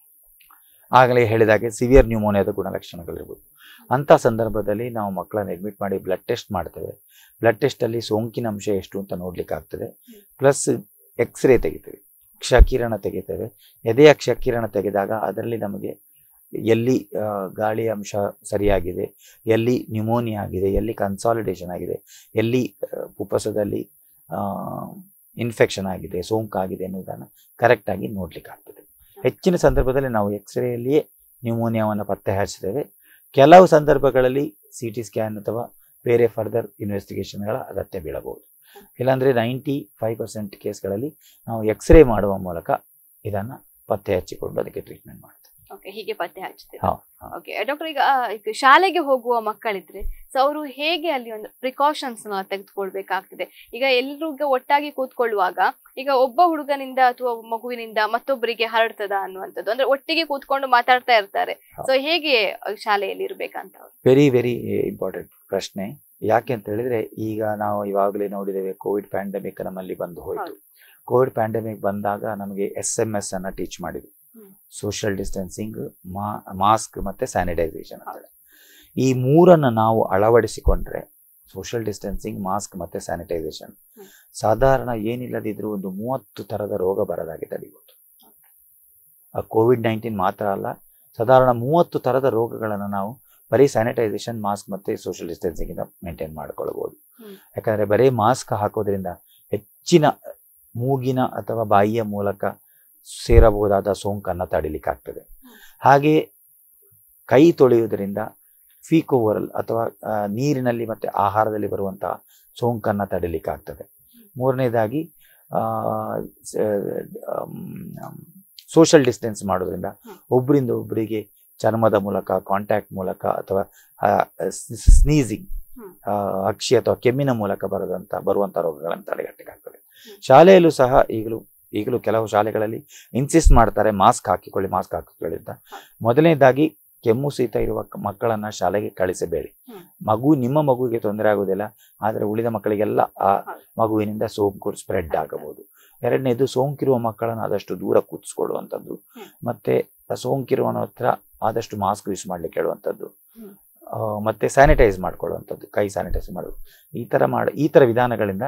ಆಗಲೇ ಹೇಳಿದಾಗೆ ಸಿವಿಯರ್ ನ್ಯೂಮೋನಿಯಾದ ಗುಣಲಕ್ಷಣಗಳಿರ್ಬೋದು ಅಂಥ ಸಂದರ್ಭದಲ್ಲಿ ನಾವು ಮಕ್ಕಳನ್ನ ಅಡ್ಮಿಟ್ ಮಾಡಿ ಬ್ಲಡ್ ಟೆಸ್ಟ್ ಮಾಡ್ತೇವೆ ಬ್ಲಡ್ ಟೆಸ್ಟಲ್ಲಿ ಸೋಂಕಿನ ಅಂಶ ಎಷ್ಟು ಅಂತ ನೋಡ್ಲಿಕ್ಕೆ ಆಗ್ತದೆ ಪ್ಲಸ್ ಎಕ್ಸ್ರೇ ತೆಗಿತೇವೆ ಕ್ಷಕಿರಣ ತೆಗಿತೇವೆ ಎದೆಯ ಕ್ಷಕಿರಣ ತೆಗೆದಾಗ ಅದರಲ್ಲಿ ನಮಗೆ ಎಲ್ಲಿ ಆ, ಗಾಳಿ ಅಂಶ ಸರಿಯಾಗಿದೆ ಎಲ್ಲಿ ನ್ಯೂಮೋನಿಯಾ ಆಗಿದೆ ಎಲ್ಲಿ ಕನ್ಸಾಲಿಡೇಷನ್ ಆಗಿದೆ ಎಲ್ಲಿ ಆ, ಪುಪ್ಪಸದಲ್ಲಿ ಇನ್ಫೆಕ್ಷನ್ ಆಗಿದೆ ಸೋಂಕಾಗಿದೆ ಅನ್ನೋದನ್ನು ಕರೆಕ್ಟಾಗಿ ನೋಡ್ಲಿಕ್ಕೆ ಆಗ್ತದೆ ಹೆಚ್ಚಿನ ಸಂದರ್ಭದಲ್ಲಿ ನಾವು ಎಕ್ಸ್ರೇಯಲ್ಲಿಯೇ ನ್ಯೂಮೋನಿಯಾವನ್ನು ಪತ್ತೆ ಹಚ್ತೇವೆ ಕೆಲವು ಸಂದರ್ಭಗಳಲ್ಲಿ ಸಿ ಟಿ ಸ್ಕ್ಯಾನ್ ಅಥವಾ ಬೇರೆ ಫರ್ದರ್ ಇನ್ವೆಸ್ಟಿಗೇಷನ್ಗಳ ಅಗತ್ಯ ಬೀಳಬಹುದು ಇಲ್ಲಾಂದ್ರೆ ನೈಂಟಿ ಫೈವ್ ಪರ್ಸೆಂಟ್ ಕೇಸ್ಗಳಲ್ಲಿ ನಾವು ಎಕ್ಸ್ರೇ ಮಾಡುವ ಮೂಲಕ ಇದನ್ನ ಪತ್ತೆ ಹಚ್ಚಿಕೊಂಡು ಅದಕ್ಕೆ ಟ್ರೀಟ್ಮೆಂಟ್ ಮಾಡ್ತೇವೆ ಓಕೆ ಹೀಗೆ ಪತ್ತೆ ಹಚ್ತೀವಿ ಹಾ, ಹಾ. ಓಕೆ ಡಾಕ್ಟರ್ ಈಗ ಆ, ಈಗ ಶಾಲೆಗೆ ಹೋಗುವ ಮಕ್ಕಳಿದ್ರೆ ಸೊ ಅವರು ಹೇಗೆ ಅಲ್ಲಿ ಒಂದು ಪ್ರಿಕಾಷನ್ಸ್ ನ ತೆಗೆದುಕೊಳ್ಬೇಕಾಗ್ತದೆ ಈಗ ಎಲ್ರಿಗೂ ಒಟ್ಟಾಗಿ ಕೂತ್ಕೊಳ್ಳುವಾಗ ಈಗ ಒಬ್ಬ ಹುಡುಗನಿಂದ ಅಥವಾ ಮಗುವಿನಿಂದ ಮತ್ತೊಬ್ಬರಿಗೆ ಹರಡ್ತದ ಅನ್ನುವಂಥದ್ದು ಅಂದ್ರೆ ಒಟ್ಟಿಗೆ ಕೂತ್ಕೊಂಡು ಮಾತಾಡ್ತಾ ಇರ್ತಾರೆ ಸೊ ಹೇಗೆ ಶಾಲೆಯಲ್ಲಿ ಇರ್ಬೇಕಂತ ಅವ್ರು? ವೆರಿ ವೆರಿ ಇಂಪಾರ್ಟೆಂಟ್ ಪ್ರಶ್ನೆ ಯಾಕೆ ಅಂತ ಹೇಳಿದ್ರೆ ಈಗ ನಾವು ಇವಾಗಲೇ ನೋಡಿದ್ದೇವೆ ಕೋವಿಡ್ ಪ್ಯಾಂಡಮಿಕ್ ನಮ್ಮಲ್ಲಿ ಬಂದು ಹೋಯಿತು ಹೌದು. ಕೋವಿಡ್ ಪ್ಯಾಂಡಮಿಕ್ ಬಂದಾಗ ನಮಗೆ ಎಸ್ ಎಂ ಎಸ್ ಅನ್ನ ಟೀಚ್ ಮಾಡಿದ್ರು ಹ್ಮ್. ಸೋಷಿಯಲ್ ಡಿಸ್ಟೆನ್ಸಿಂಗ್ ಮಾಸ್ಕ್ ಮತ್ತೆ ಸ್ಯಾನಿಟೈಸೇಷನ್ ಅಂತ ಈ ಮೂರನ್ನ ನಾವು ಅಳವಡಿಸಿಕೊಂಡ್ರೆ ಸೋಷಿಯಲ್ ಡಿಸ್ಟೆನ್ಸಿಂಗ್ ಮಾಸ್ಕ್ ಮತ್ತೆ ಸ್ಯಾನಿಟೈಸೇಷನ್ ಹ್ಮ್. ಸಾಧಾರಣ ಏನಿಲ್ಲದಿದ್ರೂ ಒಂದು ಮೂವತ್ತು ತರದ ರೋಗ ಬರದಾಗಿ ತಡಿಬಹುದು ಆ ಕೋವಿಡ್ ನೈನ್ಟೀನ್ ಮಾತ್ರ ಅಲ್ಲ ಸಾಧಾರಣ ಮೂವತ್ತು ತರದ ರೋಗಗಳನ್ನು ನಾವು ಬರೀ ಸ್ಯಾನಿಟೈಸೇಷನ್ ಮಾಸ್ಕ್ ಮತ್ತೆ ಸೋಷಿಯಲ್ ಡಿಸ್ಟೆನ್ಸಿಂಗ್ ಇಂದ ಮೇಂಟೈನ್ ಮಾಡ್ಕೊಳ್ಬಹುದು ಹ್ಮ್. ಯಾಕಂದ್ರೆ ಬರೀ ಮಾಸ್ಕ್ ಹಾಕೋದ್ರಿಂದ ಹೆಚ್ಚಿನ ಮೂಗಿನ ಅಥವಾ ಬಾಯಿಯ ಮೂಲಕ ಸೇರಬಹುದಾದ ಸೋಂಕನ್ನು ತಡಿಲಿಕ್ಕಾಗ್ತದೆ ಹಾಗೆ ಕೈ ತೊಳೆಯುವುದರಿಂದ ಫೀಕೋವರಲ್ ಅಥವಾ ಆ, ನೀರಿನಲ್ಲಿ ಮತ್ತೆ ಆಹಾರದಲ್ಲಿ ಬರುವಂತಹ ಸೋಂಕನ್ನು ತಡಿಲಿಕ್ಕಾಗ್ತದೆ ಮೂರನೇದಾಗಿ ಸೋಷಿಯಲ್ ಡಿಸ್ಟೆನ್ಸ್ ಮಾಡೋದ್ರಿಂದ ಹ್ಮ್. ಒಬ್ಬರಿಂದ ಒಬ್ಬರಿಗೆ ಚರ್ಮದ ಮೂಲಕ ಕಾಂಟ್ಯಾಕ್ಟ್ ಮೂಲಕ ಅಥವಾ ಸ್ನೀಸಿಂಗ್ ಹ್ಮ್. ಅಕ್ಷಿ ಅಥವಾ ಕೆಮ್ಮಿನ ಮೂಲಕ ಬರದಂತ ಬರುವಂತ ರೋಗಗಳನ್ನು ತಡೆಗಟ್ಟಕ್ಕಾಗ್ತದೆ ಹ್ಮ್. ಶಾಲೆಯಲ್ಲೂ ಸಹ ಈಗಲೂ ಈಗಲೂ ಕೆಲವು ಶಾಲೆಗಳಲ್ಲಿ ಇನ್ಸಿಸ್ಟ್ ಮಾಡ್ತಾರೆ ಮಾಸ್ಕ್ ಹಾಕಿಕೊಳ್ಳಿ ಮಾಸ್ಕ್ ಹಾಕಿಕೊಳ್ಳಿ ಅಂತ ಮೊದಲನೇದಾಗಿ ಕೆಮ್ಮು ಶೀತ ಇರುವ ಕ- ಮಕ್ಕಳನ್ನ ಶಾಲೆಗೆ ಕಳಿಸಬೇಡಿ ಹ್ಮ್. ಮಗು ನಿಮ್ಮ ಮಗುವಿಗೆ ತೊಂದರೆ ಆಗುವುದಿಲ್ಲ ಆದರೆ ಉಳಿದ ಮಕ್ಕಳಿಗೆಲ್ಲ ಆ ಹೌದು. ಮಗುವಿನಿಂದ ಸೋಂಕು ಸ್ಪ್ರೆಡ್ ಆಗಬಹುದು ಎರಡನೇದು ಸೋಂಕಿರುವ ಮಕ್ಕಳನ್ನು ಆದಷ್ಟು ದೂರ ಕೂತ್ಸ್ಕೊಳ್ಳುವಂಥದ್ದು ಹ್ಮ್. ಮತ್ತೆ ಆ ಸೋಂಕಿರುವವನ ಹತ್ರ ಆದಷ್ಟು ಮಾಸ್ಕ್ ಯೂಸ್ ಮಾಡ್ಲಿಕ್ಕೆ ಹೇಳುವಂಥದ್ದು ಹ್ಮ್. ಆ, ಮತ್ತೆ ಸ್ಯಾನಿಟೈಸ್ ಮಾಡ್ಕೊಳ್ಳುವಂಥದ್ದು ಕೈ ಸ್ಯಾನಿಟೈಸ್ ಮಾಡೋದು ಈ ತರ ಮಾಡ ಈ ತರ ವಿಧಾನಗಳಿಂದ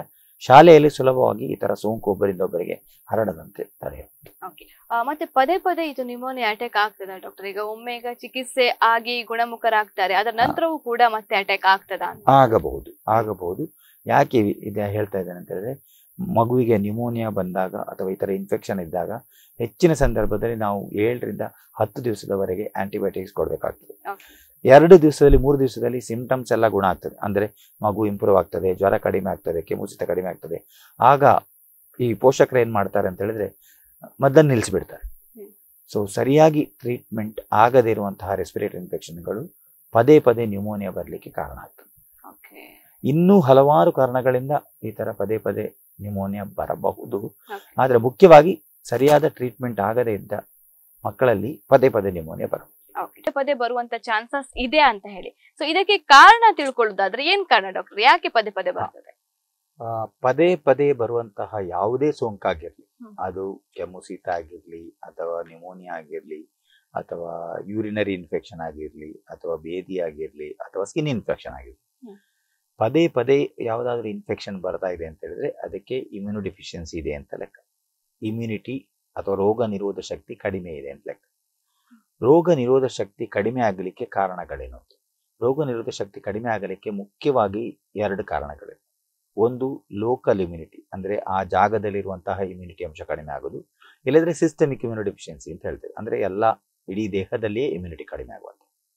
ಶಾಲೆಯಲ್ಲಿ ಸುಲಭವಾಗಿ ಈ ತರ ಸೋಂಕು ಒಬ್ಬರಿಂದ ಒಬ್ಬರಿಗೆ ಹರಡದಂತೆ ತಡೆಯಬಹುದು ಆ, ಮತ್ತೆ ಪದೇ ಪದೇ ಇದು ನಿಮೋನಿಯಾ ಅಟ್ಯಾಕ್ ಆಗ್ತದ ಡಾಕ್ಟರ್ ಈಗ ಒಮ್ಮೆ ಈಗ ಚಿಕಿತ್ಸೆ ಆಗಿ ಗುಣಮುಖರಾಗ್ತಾರೆ ಅದರ ನಂತರವೂ ಕೂಡ ಮತ್ತೆ ಅಟ್ಯಾಕ್ ಆಗ್ತದ ಅಂತ ಆಗಬಹುದು ಆಗಬಹುದು ಯಾಕೆ ಇ- ಇದು ಹೇಳ್ತಾ ಇದ್ದೇನೆ ಅಂತ ಹೇಳಿದ್ರೆ ಮಗುವಿಗೆ ನ್ಯೂಮೋನಿಯಾ ಬಂದಾಗ ಅಥವಾ ಈ ತರ ಇನ್ಫೆಕ್ಷನ್ ಇದ್ದಾಗ ಹೆಚ್ಚಿನ ಸಂದರ್ಭದಲ್ಲಿ ನಾವು ಏಳರಿಂದ ಹತ್ತು ದಿವಸದವರೆಗೆ ಆಂಟಿಬಯೋಟಿಕ್ಸ್ ಕೊಡಬೇಕಾಗ್ತದೆ Okay. ಎರಡು ದಿವಸದಲ್ಲಿ ಮೂರು ದಿವಸದಲ್ಲಿ ಸಿಂಪ್ಟಮ್ಸ್ ಎಲ್ಲ ಗುಣ ಆಗ್ತದೆ ಅಂದ್ರೆ ಮಗು ಇಂಪ್ರೂವ್ ಆಗ್ತದೆ ಜ್ವರ ಕಡಿಮೆ ಆಗ್ತದೆ ಕೆಮ್ಮುಚಿತ ಕಡಿಮೆ ಆಗ್ತದೆ ಆಗ ಈ ಪೋಷಕರು ಏನ್ ಮಾಡ್ತಾರೆ ಅಂತ ಹೇಳಿದ್ರೆ ಮದ್ದನ್ನು ನಿಲ್ಲಿಸ್ಬಿಡ್ತಾರೆ ಹ್ಮ್. ಸೊ ಸರಿಯಾಗಿ ಟ್ರೀಟ್ಮೆಂಟ್ ಆಗದೇ ಇರುವಂತಹ ರೆಸ್ಪಿರೇಟರಿ ಇನ್ಫೆಕ್ಷನ್ಗಳು ಪದೇ ಪದೇ ನ್ಯೂಮೋನಿಯಾ ಬರಲಿಕ್ಕೆ ಕಾರಣ ಆಗ್ತದೆ ಓಕೆ ಇನ್ನೂ ಹಲವಾರು ಕಾರಣಗಳಿಂದ ಈ ತರ ಪದೇ ಪದೇ ನ್ಯೂಮೋನಿಯಾ ಬರಬಹುದು ಆದ್ರೆ ಮುಖ್ಯವಾಗಿ ಸರಿಯಾದ ಟ್ರೀಟ್ಮೆಂಟ್ ಆಗದೇ ಇದ್ದ ಮಕ್ಕಳಲ್ಲಿ ಪದೇ ಪದೇ ನ್ಯೂಮೋನಿಯಾ ಬರಬಹುದು ಪದೇ ಪದೇ ಬರುವಂತ ಚಾನ್ಸಸ್ ಇದೆ ಅಂತ ಹೇಳಿ ಸೊ ಇದಕ್ಕೆ ಕಾರಣ ತಿಳ್ಕೊಳ್ಳೋದಾದ್ರೆ ಏನ್ ಕಾರಣ ಡಾಕ್ಟರ್ ಯಾಕೆ ಪದೇ ಪದೇ ಬರ್ತದೆ ಆ, ಪದೇ ಪದೇ ಬರುವಂತಹ ಯಾವುದೇ ಸೋಂಕಾಗಿರ್ಲಿ ಹ್ಮ್. ಅದು ಕೆಮ್ಮು ಶೀತ ಆಗಿರ್ಲಿ ಅಥವಾ ನ್ಯೂಮೋನಿಯಾ ಆಗಿರ್ಲಿ ಅಥವಾ ಯೂರಿನರಿ ಇನ್ಫೆಕ್ಷನ್ ಆಗಿರ್ಲಿ ಅಥವಾ ಬೇದಿ ಆಗಿರ್ಲಿ ಅಥವಾ ಸ್ಕಿನ್ ಇನ್ಫೆಕ್ಷನ್ ಆಗಿರ್ಲಿ ಹ್ಮ್. ಪದೇ ಪದೇ ಯಾವುದಾದ್ರೂ ಇನ್ಫೆಕ್ಷನ್ ಬರ್ತಾ ಇದೆ ಅಂತ ಹೇಳಿದ್ರೆ ಅದಕ್ಕೆ ಇಮ್ಯುನೋ ಡಿಫಿಷಿಯನ್ಸಿ ಇದೆ ಅಂತ ಲೆಕ್ಕ ಇಮ್ಯುನಿಟಿ ಅಥವಾ ರೋಗ ನಿರೋಧ ಶಕ್ತಿ ಕಡಿಮೆ ಇದೆ ಅಂತ ಲೆಕ್ಕ ರೋಗ ನಿರೋಧ ಶಕ್ತಿ ಕಡಿಮೆ ಆಗಲಿಕ್ಕೆ ಕಾರಣಗಳೇನು ರೋಗ ನಿರೋಧ ಶಕ್ತಿ ಕಡಿಮೆ ಆಗಲಿಕ್ಕೆ ಮುಖ್ಯವಾಗಿ ಎರಡು ಕಾರಣಗಳಿವೆ ಒಂದು ಲೋಕಲ್ ಇಮ್ಯುನಿಟಿ ಅಂದ್ರೆ ಆ ಜಾಗದಲ್ಲಿರುವಂತಹ ಇಮ್ಯುನಿಟಿ ಅಂಶ ಕಡಿಮೆ ಆಗೋದು ಇಲ್ಲದ್ರೆ ಸಿಸ್ಟಮಿಕ್ ಇಮ್ಯುನೋ ಡಿಫಿಷಿಯನ್ಸಿ ಅಂತ ಹೇಳ್ತೇವೆ ಅಂದ್ರೆ ಎಲ್ಲ ಇಡೀ ದೇಹದಲ್ಲಿಯೇ ಇಮ್ಯುನಿಟಿ ಕಡಿಮೆ ಆಗುವಂತ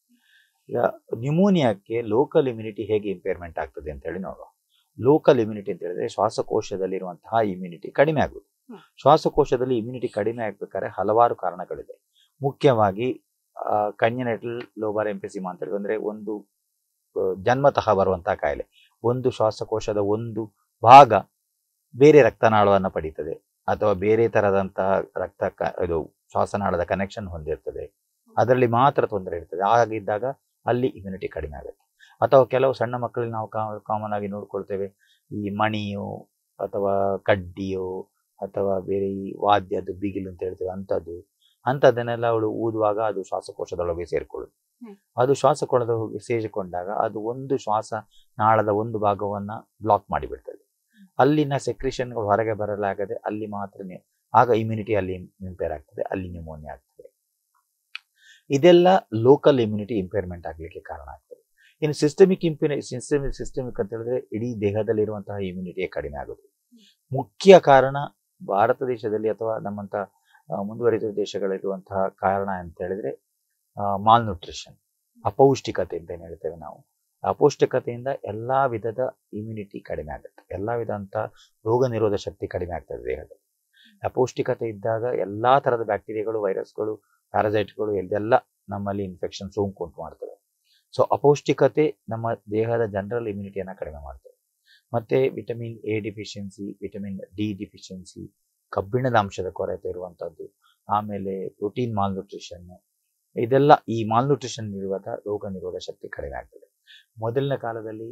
ಈಗ ನ್ಯೂಮೋನಿಯಾಕ್ಕೆ ಲೋಕಲ್ ಇಮ್ಯುನಿಟಿ ಹೇಗೆ ಇಂಪೇರ್ಮೆಂಟ್ ಆಗ್ತದೆ ಅಂತ ಹೇಳಿ ನೋಡುವ ಲೋಕಲ್ ಇಮ್ಯುನಿಟಿ ಅಂತ ಹೇಳಿದ್ರೆ ಶ್ವಾಸಕೋಶದಲ್ಲಿರುವಂತಹ ಇಮ್ಯುನಿಟಿ ಕಡಿಮೆ ಆಗುದು ಹ್ಮ್. ಶ್ವಾಸಕೋಶದಲ್ಲಿ ಇಮ್ಯುನಿಟಿ ಕಡಿಮೆ ಆಗ್ಬೇಕಾದ್ರೆ ಹಲವಾರು ಕಾರಣಗಳಿದೆ ಮುಖ್ಯವಾಗಿ ಕನ್ಯನೆಟಲ್ ಲೋಬಾರ್ ಎಂಪೆಸಿಮಾ ಅಂತ ಹೇಳಿ ಅಂದ್ರೆ ಒಂದು ಆ, ಜನ್ಮತಃ ಬರುವಂತಹ ಕಾಯಿಲೆ ಒಂದು ಶ್ವಾಸಕೋಶದ ಒಂದು ಭಾಗ ಬೇರೆ ರಕ್ತನಾಳವನ್ನು ಪಡೀತದೆ ಅಥವಾ ಬೇರೆ ತರದಂತಹ ರಕ್ತ ಕ- ಇದು ಶ್ವಾಸನಾಳದ ಕನೆಕ್ಷನ್ ಹೊಂದಿರ್ತದೆ ಅದರಲ್ಲಿ ಮಾತ್ರ ತೊಂದರೆ ಇರ್ತದೆ ಹಾಗಿದ್ದಾಗ ಅಲ್ಲಿ ಇಮ್ಯುನಿಟಿ ಕಡಿಮೆ ಆಗುತ್ತೆ ಅಥವಾ ಕೆಲವು ಸಣ್ಣ ಮಕ್ಕಳಲ್ಲಿ ನಾವು ಕಾಮನ್ ಆಗಿ ನೋಡ್ಕೊಳ್ತೇವೆ ಈ ಮಣಿಯೋ ಅಥವಾ ಕಡ್ಡಿಯೋ ಅಥವಾ ಬೇರೆ ಈ ವಾದ್ಯದ್ದು ಬಿಗಿಲು ಅಂತ ಹೇಳ್ತೇವೆ ಅಂಥದ್ದು ಅಂಥದ್ದನ್ನೆಲ್ಲ ಅವಳು ಊದುವಾಗ ಅದು ಶ್ವಾಸಕೋಶದೊಳಗೆ ಸೇರ್ಕೊಳ್ಳುದು ಹ್ಮ್. ಅದು ಶ್ವಾಸಕೋಶದ ಹೋಗಿ ಸೇರಿಕೊಂಡಾಗ ಅದು ಒಂದು ಶ್ವಾಸ ನಾಳದ ಒಂದು ಭಾಗವನ್ನ ಬ್ಲಾಕ್ ಮಾಡಿಬಿಡ್ತದೆ ಅಲ್ಲಿನ ಸೆಕ್ರಿಷನ್ಗಳು ಹೊರಗೆ ಬರಲಾಗದೆ ಅಲ್ಲಿ ಮಾತ್ರ ನಿ- ಆಗ ಇಮ್ಯುನಿಟಿ ಅಲ್ಲಿ ಇಂಪೇರ್ ಆಗ್ತದೆ ಅಲ್ಲಿ ನ್ಯೂಮೋನಿಯಾ ಆಗ್ತದೆ ಇದೆಲ್ಲ ಲೋಕಲ್ ಇಮ್ಯುನಿಟಿ ಇಂಪೇರ್ಮೆಂಟ್ ಆಗ್ಲಿಕ್ಕೆ ಕಾರಣ ಆಗ್ತದೆ ಇನ್ನು ಸಿಸ್ಟಮಿಕ್ ಇಂಪ್ಯೂನಿ ಸಿಸ್ಟಮಿಕ್ ಸಿಸ್ಟಮಿಕ್ ಅಂತ ಹೇಳಿದ್ರೆ ಇಡೀ ದೇಹದಲ್ಲಿರುವಂತಹ ಇಮ್ಯುನಿಟಿಯೇ ಕಡಿಮೆ ಆಗುತ್ತೆ ಮುಖ್ಯ ಕಾರಣ ಭಾರತ ದೇಶದಲ್ಲಿ ಅಥವಾ ನಮ್ಮಂತ ಆ, ಮುಂದುವರಿದ ದೇಶಗಳಲ್ಲಿರುವಂತಹ ಕಾರಣ ಅಂತ ಹೇಳಿದ್ರೆ ಮಾಲ್ ನ್ಯೂಟ್ರಿಷನ್ ಅಪೌಷ್ಟಿಕತೆ ಅಂತ ಏನ್ ಹೇಳ್ತೇವೆ ನಾವು ಅಪೌಷ್ಟಿಕತೆಯಿಂದ ಎಲ್ಲಾ ವಿಧದ ಇಮ್ಯುನಿಟಿ ಕಡಿಮೆ ಆಗುತ್ತೆ ಎಲ್ಲಾ ವಿಧಂತ ರೋಗ ನಿರೋಧ ಶಕ್ತಿ ಕಡಿಮೆ ಆಗ್ತದೆ ದೇಹದಲ್ಲಿ ಅಪೌಷ್ಟಿಕತೆ ಇದ್ದಾಗ ಎಲ್ಲಾ ತರದ ಬ್ಯಾಕ್ಟೀರಿಯಾಗಳು ವೈರಸ್ಗಳು ಪ್ಯಾರಾಸೈಟ್ಗಳು ಇದೆಲ್ಲ ನಮ್ಮಲ್ಲಿ ಇನ್ಫೆಕ್ಷನ್ ಸೋಂಕು ಉಂಟು ಮಾಡ್ತವೆ ಸೊ ಅಪೌಷ್ಟಿಕತೆ ನಮ್ಮ ದೇಹದ ಜನರಲ್ ಇಮ್ಯುನಿಟಿಯನ್ನ ಕಡಿಮೆ ಮಾಡ್ತದೆ ಮತ್ತೆ vitamin A deficiency vitamin D deficiency ಕಬ್ಬಿಣದ ಅಂಶದ ಕೊರತೆ ಇರುವಂತದ್ದು ಆಮೇಲೆ ಪ್ರೋಟೀನ್ ಮಾಲ್ ನ್ಯೂಟ್ರಿಷನ್ ಇದೆಲ್ಲ ಈ ಮಾಲ್ ನ್ಯೂಟ್ರಿಷನ್ ಇರುವಾಗ ರೋಗ ನಿರೋಧ ಶಕ್ತಿ ಕಡಿಮೆ ಆಗ್ತದೆ ಮೊದಲಿನ ಕಾಲದಲ್ಲಿ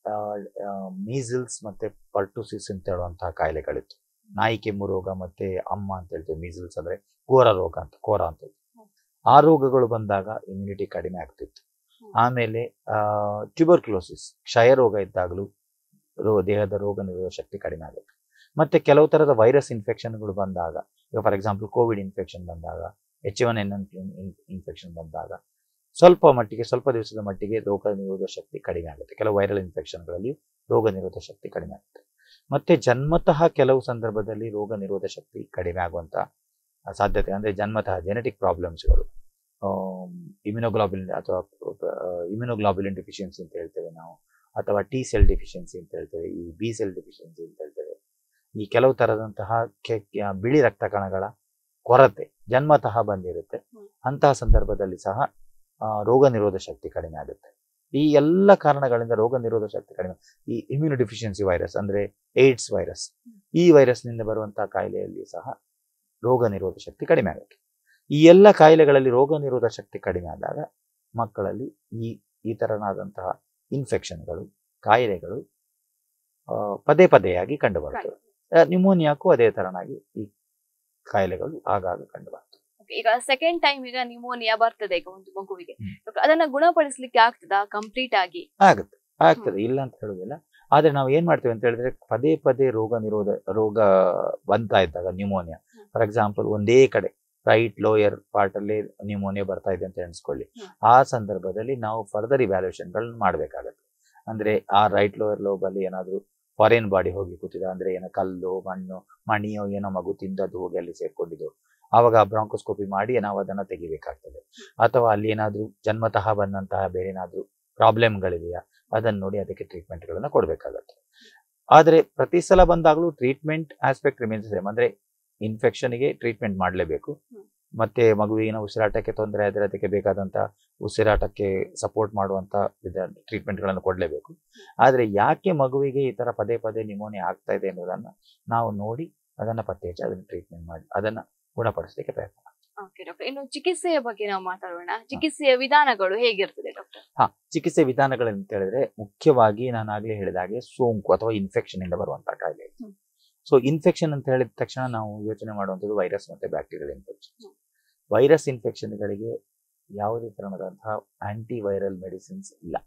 ಮೀಸಲ್ಸ್ ಮತ್ತೆ ಪರ್ಟುಸಿಸ್ ಅಂತ ಹೇಳುವಂತಹ ಕಾಯಿಲೆಗಳಿತ್ತು ನಾಯಿ ಕೆಮ್ಮು ರೋಗ ಮತ್ತೆ ಅಮ್ಮ ಅಂತ ಹೇಳ್ತೇವೆ ಮೀಸಲ್ಸ್ ಅಂದ್ರೆ ಕೋರ ರೋಗ ಅಂತ ಕೋರ ಅಂತ ಹೇಳ್ತೇವೆ. ಆ ರೋಗಗಳು ಬಂದಾಗ ಇಮ್ಯುನಿಟಿ ಕಡಿಮೆ ಆಗ್ತಿತ್ತು ಆಮೇಲೆ ಟ್ಯೂಬರ್ಕ್ಲೋಸಿಸ್ ಕ್ಷಯ ರೋಗ ಇದ್ದಾಗಲೂ ರೋ ದೇಹದ ರೋಗ ನಿರೋಧ ಶಕ್ತಿ ಕಡಿಮೆ ಆಗುತ್ತೆ ಮತ್ತೆ ಕೆಲವು ತರದ ವೈರಸ್ ಇನ್ಫೆಕ್ಷನ್ಗಳು ಬಂದಾಗ ಈಗ ಫಾರ್ ಎಕ್ಸಾಂಪಲ್ ಕೋವಿಡ್ ಇನ್ಫೆಕ್ಷನ್ ಬಂದಾಗ ಎಚ್ ಒನ್ ಎನ್ ಇನ್ಫೆಕ್ಷನ್ ಬಂದಾಗ ಸ್ವಲ್ಪ ಮಟ್ಟಿಗೆ ಸ್ವಲ್ಪ ದಿವಸದ ಮಟ್ಟಿಗೆ ರೋಗ ನಿರೋಧ ಶಕ್ತಿ ಕಡಿಮೆ ಆಗುತ್ತೆ ಕೆಲವು ವೈರಲ್ ಇನ್ಫೆಕ್ಷನ್ಗಳಲ್ಲಿ ರೋಗ ನಿರೋಧ ಶಕ್ತಿ ಕಡಿಮೆ ಆಗುತ್ತೆ ಮತ್ತೆ ಜನ್ಮತಃ ಕೆಲವು ಸಂದರ್ಭದಲ್ಲಿ ರೋಗ ನಿರೋಧ ಶಕ್ತಿ ಕಡಿಮೆ ಆಗುವಂತ ಸಾಧ್ಯತೆ ಅಂದ್ರೆ ಜನ್ಮತಃ ಜೆನೆಟಿಕ್ ಪ್ರಾಬ್ಲಮ್ಸ್ಗಳು ಇಮ್ಯುನೋಗ್ಲಾಬುಲಿನ್ ಅಥವಾ ಇಮ್ಯುನೋಗ್ಲಾಬುಲಿನ್ ಡಿಫಿಷಿಯನ್ಸಿ ಅಂತ ಹೇಳ್ತೇವೆ ನಾವು ಅಥವಾ ಟಿ ಸೆಲ್ ಡಿಫಿಷಿಯನ್ಸಿ ಅಂತ ಹೇಳ್ತೇವೆ ಈ ಬಿ ಸೆಲ್ ಡಿಫಿಷಿಯನ್ಸಿ ಅಂತ ಹೇಳ್ತೇವೆ ಈ ಕೆಲವು ತರದಂತಹ ಕೆ- ಕೆ- ಬಿಳಿ ರಕ್ತ ಕಣಗಳ ಕೊರತೆ ಜನ್ಮತಃ ಬಂದಿರುತ್ತೆ ಹ್ಮ್. ಅಂತಹ ಸಂದರ್ಭದಲ್ಲಿ ಸಹ ಆ, ರೋಗ ನಿರೋಧ ಶಕ್ತಿ ಕಡಿಮೆ ಆಗುತ್ತೆ ಈ ಎಲ್ಲ ಕಾರಣಗಳಿಂದ ರೋಗ ನಿರೋಧ ಶಕ್ತಿ ಕಡಿಮೆ ಈ ಇಮ್ಯುನೋ ಡಿಫಿಷಿಯನ್ಸಿ ವೈರಸ್ ಅಂದ್ರೆ ಏಡ್ಸ್ ವೈರಸ್ ಈ ವೈರಸ್ನಿಂದ ಬರುವಂತಹ ಕಾಯಿಲೆಯಲ್ಲಿ ಸಹ ರೋಗ ನಿರೋಧ ಶಕ್ತಿ ಕಡಿಮೆ ಆಗುತ್ತೆ ಈ ಎಲ್ಲ ಕಾಯಿಲೆಗಳಲ್ಲಿ ರೋಗ ನಿರೋಧ ಶಕ್ತಿ ಕಡಿಮೆ ಆದಾಗ ಮಕ್ಕಳಲ್ಲಿ ಈ ಈ ತರನಾದಂತಹ ಇನ್ಫೆಕ್ಷನ್ಗಳು ಕಾಯಿಲೆಗಳು ಆ, ಪದೇ ಪದೇಯಾಗಿ ಕಂಡುಬರುತ್ತವೆ ನ್ಯೂಮೋನಿಯಾಕ್ಕೂ ಅದೇ ತರನಾಗಿ ಈ ಕಾಯಿಲೆಗಳು ಆಗಾಗ ಕಂಡುಬರ್ತವೆ ಈಗ ಸೆಕೆಂಡ್ ಟೈಮ್ ಈಗ ನ್ಯೂಮೋನಿಯಾ ಬರ್ತದೆ ಈಗ ಒಂದು ಮಗುವಿಗೆ ಹ್ಮ್. ಅದನ್ನ ಗುಣಪಡಿಸ್ಲಿಕ್ಕೆ ಆಗ್ತದಾ ಕಂಪ್ಲೀಟ್ ಆಗಿ ಆಗುತ್ತೆ ಆಗ್ತದೆ ಇಲ್ಲ ಅಂತ ಹೇಳುದಿಲ್ಲ ಆದರೆ ನಾವು ಏನು ಮಾಡ್ತೀವಿ ಅಂತ ಹೇಳಿದ್ರೆ ಪದೇ ಪದೇ ರೋಗ ನಿರೋಧ ರೋಗ ಬಂತಾ ಇದ್ದಾಗ ನ್ಯೂಮೋನಿಯಾ ಫಾರ್ ಎಕ್ಸಾಂಪಲ್ ಒಂದೇ ಕಡೆ ರೈಟ್ ಲೋಯರ್ ಪಾರ್ಟಲ್ಲಿ ನ್ಯೂಮೋನಿಯಾ ಬರ್ತಾ ಇದೆ ಅಂತ ಎಣಿಸ್ಕೊಳ್ಳಿ ಹ್ಮ್. ಆ ಸಂದರ್ಭದಲ್ಲಿ ನಾವು ಫರ್ದರ್ ಇವ್ಯಾಲ್ಯೂಷನ್ಗಳನ್ನ ಮಾಡಬೇಕಾಗತ್ತೆ ಅಂದ್ರೆ ಆ ರೈಟ್ ಲೋಯರ್ ಲೋಬಲ್ಲಿ ಏನಾದರೂ ಫಾರಿನ್ ಬಾಡಿ ಹೋಗಿ ಕೂತಿದೆ ಅಂದ್ರೆ ಏನೋ ಕಲ್ಲು ಮಣ್ಣು ಮಣಿಯೋ ಏನೋ ಮಗು ತಿಂದದ್ದು ಹೋಗಿ ಅಲ್ಲಿ ಸೇರ್ಕೊಂಡಿದ್ದು ಆವಾಗ ಬ್ರಾಂಕೋಸ್ಕೋಪಿ ಮಾಡಿ ನಾವು ಅದನ್ನ ತೆಗಿಬೇಕಾಗ್ತದೆ ಅಥವಾ ಅಲ್ಲಿ ಏನಾದರೂ ಜನ್ಮತಃ ಬಂದಂತಹ ಬೇರೆ ಏನಾದರೂ ಪ್ರಾಬ್ಲಮ್ಗಳಿದೆಯಾ ಅದನ್ನು ನೋಡಿ ಅದಕ್ಕೆ ಟ್ರೀಟ್ಮೆಂಟ್ಗಳನ್ನ ಕೊಡಬೇಕಾಗತ್ತೆ ಆದರೆ ಪ್ರತಿ ಸಲ ಬಂದಾಗಲೂ ಟ್ರೀಟ್ಮೆಂಟ್ ಆಸ್ಪೆಕ್ಟ್ ರಿಮೈನ್ಸ್ ಸೇಮ್ ಅಂದ್ರೆ ಇನ್ಫೆಕ್ಷನ್ಗೆ ಟ್ರೀಟ್ಮೆಂಟ್ ಮಾಡಲೇಬೇಕು ಹ್ಮ್. ಮತ್ತೆ ಮಗುವಿನ ಉಸಿರಾಟಕ್ಕೆ ತೊಂದರೆ ಆದರೆ ಅದಕ್ಕೆ ಬೇಕಾದಂಥ ಉಸಿರಾಟಕ್ಕೆ ಸಪೋರ್ಟ್ ಮಾಡುವಂಥ ವಿಧ ಟ್ರೀಟ್ಮೆಂಟ್ಗಳನ್ನು ಕೊಡಲೇಬೇಕು ಆದರೆ ಯಾಕೆ ಮಗುವಿಗೆ ಈ ಥರ ಪದೇ ಪದೇ ನಿಮೋನಿಯಾ ಆಗ್ತಾ ಇದೆ ಅನ್ನೋದನ್ನು ನಾವು ನೋಡಿ ಅದನ್ನು ಪತ್ತೆ ಹಚ್ಚಿ ಅದನ್ನು ಟ್ರೀಟ್ಮೆಂಟ್ ಮಾಡಿ ಅದನ್ನು ಗುಣಪಡಿಸಲಿಕ್ಕೆ ಪ್ರಯತ್ನ ಮಾಡ್ತೀವಿ. ಓಕೆ ಡಾಕ್ಟರ್ ಇನ್ನು ಚಿಕಿತ್ಸೆಯ ಬಗ್ಗೆ ನಾವು ಮಾತಾಡೋಣ ಚಿಕಿತ್ಸೆಯ ವಿಧಾನಗಳು ಹೇಗಿರ್ತದೆ ಡಾಕ್ಟರ್ ಹಾ ಚಿಕಿತ್ಸೆ ವಿಧಾನಗಳಂತ ಹೇಳಿದ್ರೆ ಮುಖ್ಯವಾಗಿ ನಾನು ಆಗ್ಲೇ ಹೇಳಿದ ಹಾಗೆ ಸೋಂಕು ಅಥವಾ ಇನ್ಫೆಕ್ಷನ್ ಇಂದ ಬರುವಂತಹ ಕಾಯಿಲೆ ಹ್ಮ್. ಸೊ ಇನ್ಫೆಕ್ಷನ್ ಅಂತ ಹೇಳಿದ ತಕ್ಷಣ ನಾವು ಯೋಚನೆ ಮಾಡುವಂಥದ್ದು ವೈರಸ್ ಮತ್ತೆ ಬ್ಯಾಕ್ಟೀರಿಯಲ್ ಇನ್ಫೆಕ್ಷನ್ ಹ್ಮ್. ವೈರಸ್ ಇನ್ಫೆಕ್ಷನ್ಗಳಿಗೆ ಯಾವುದೇ ತರಹದಂತಹ ಆಂಟಿ ವೈರಲ್ ಮೆಡಿಸಿನ್ಸ್ ಇಲ್ಲ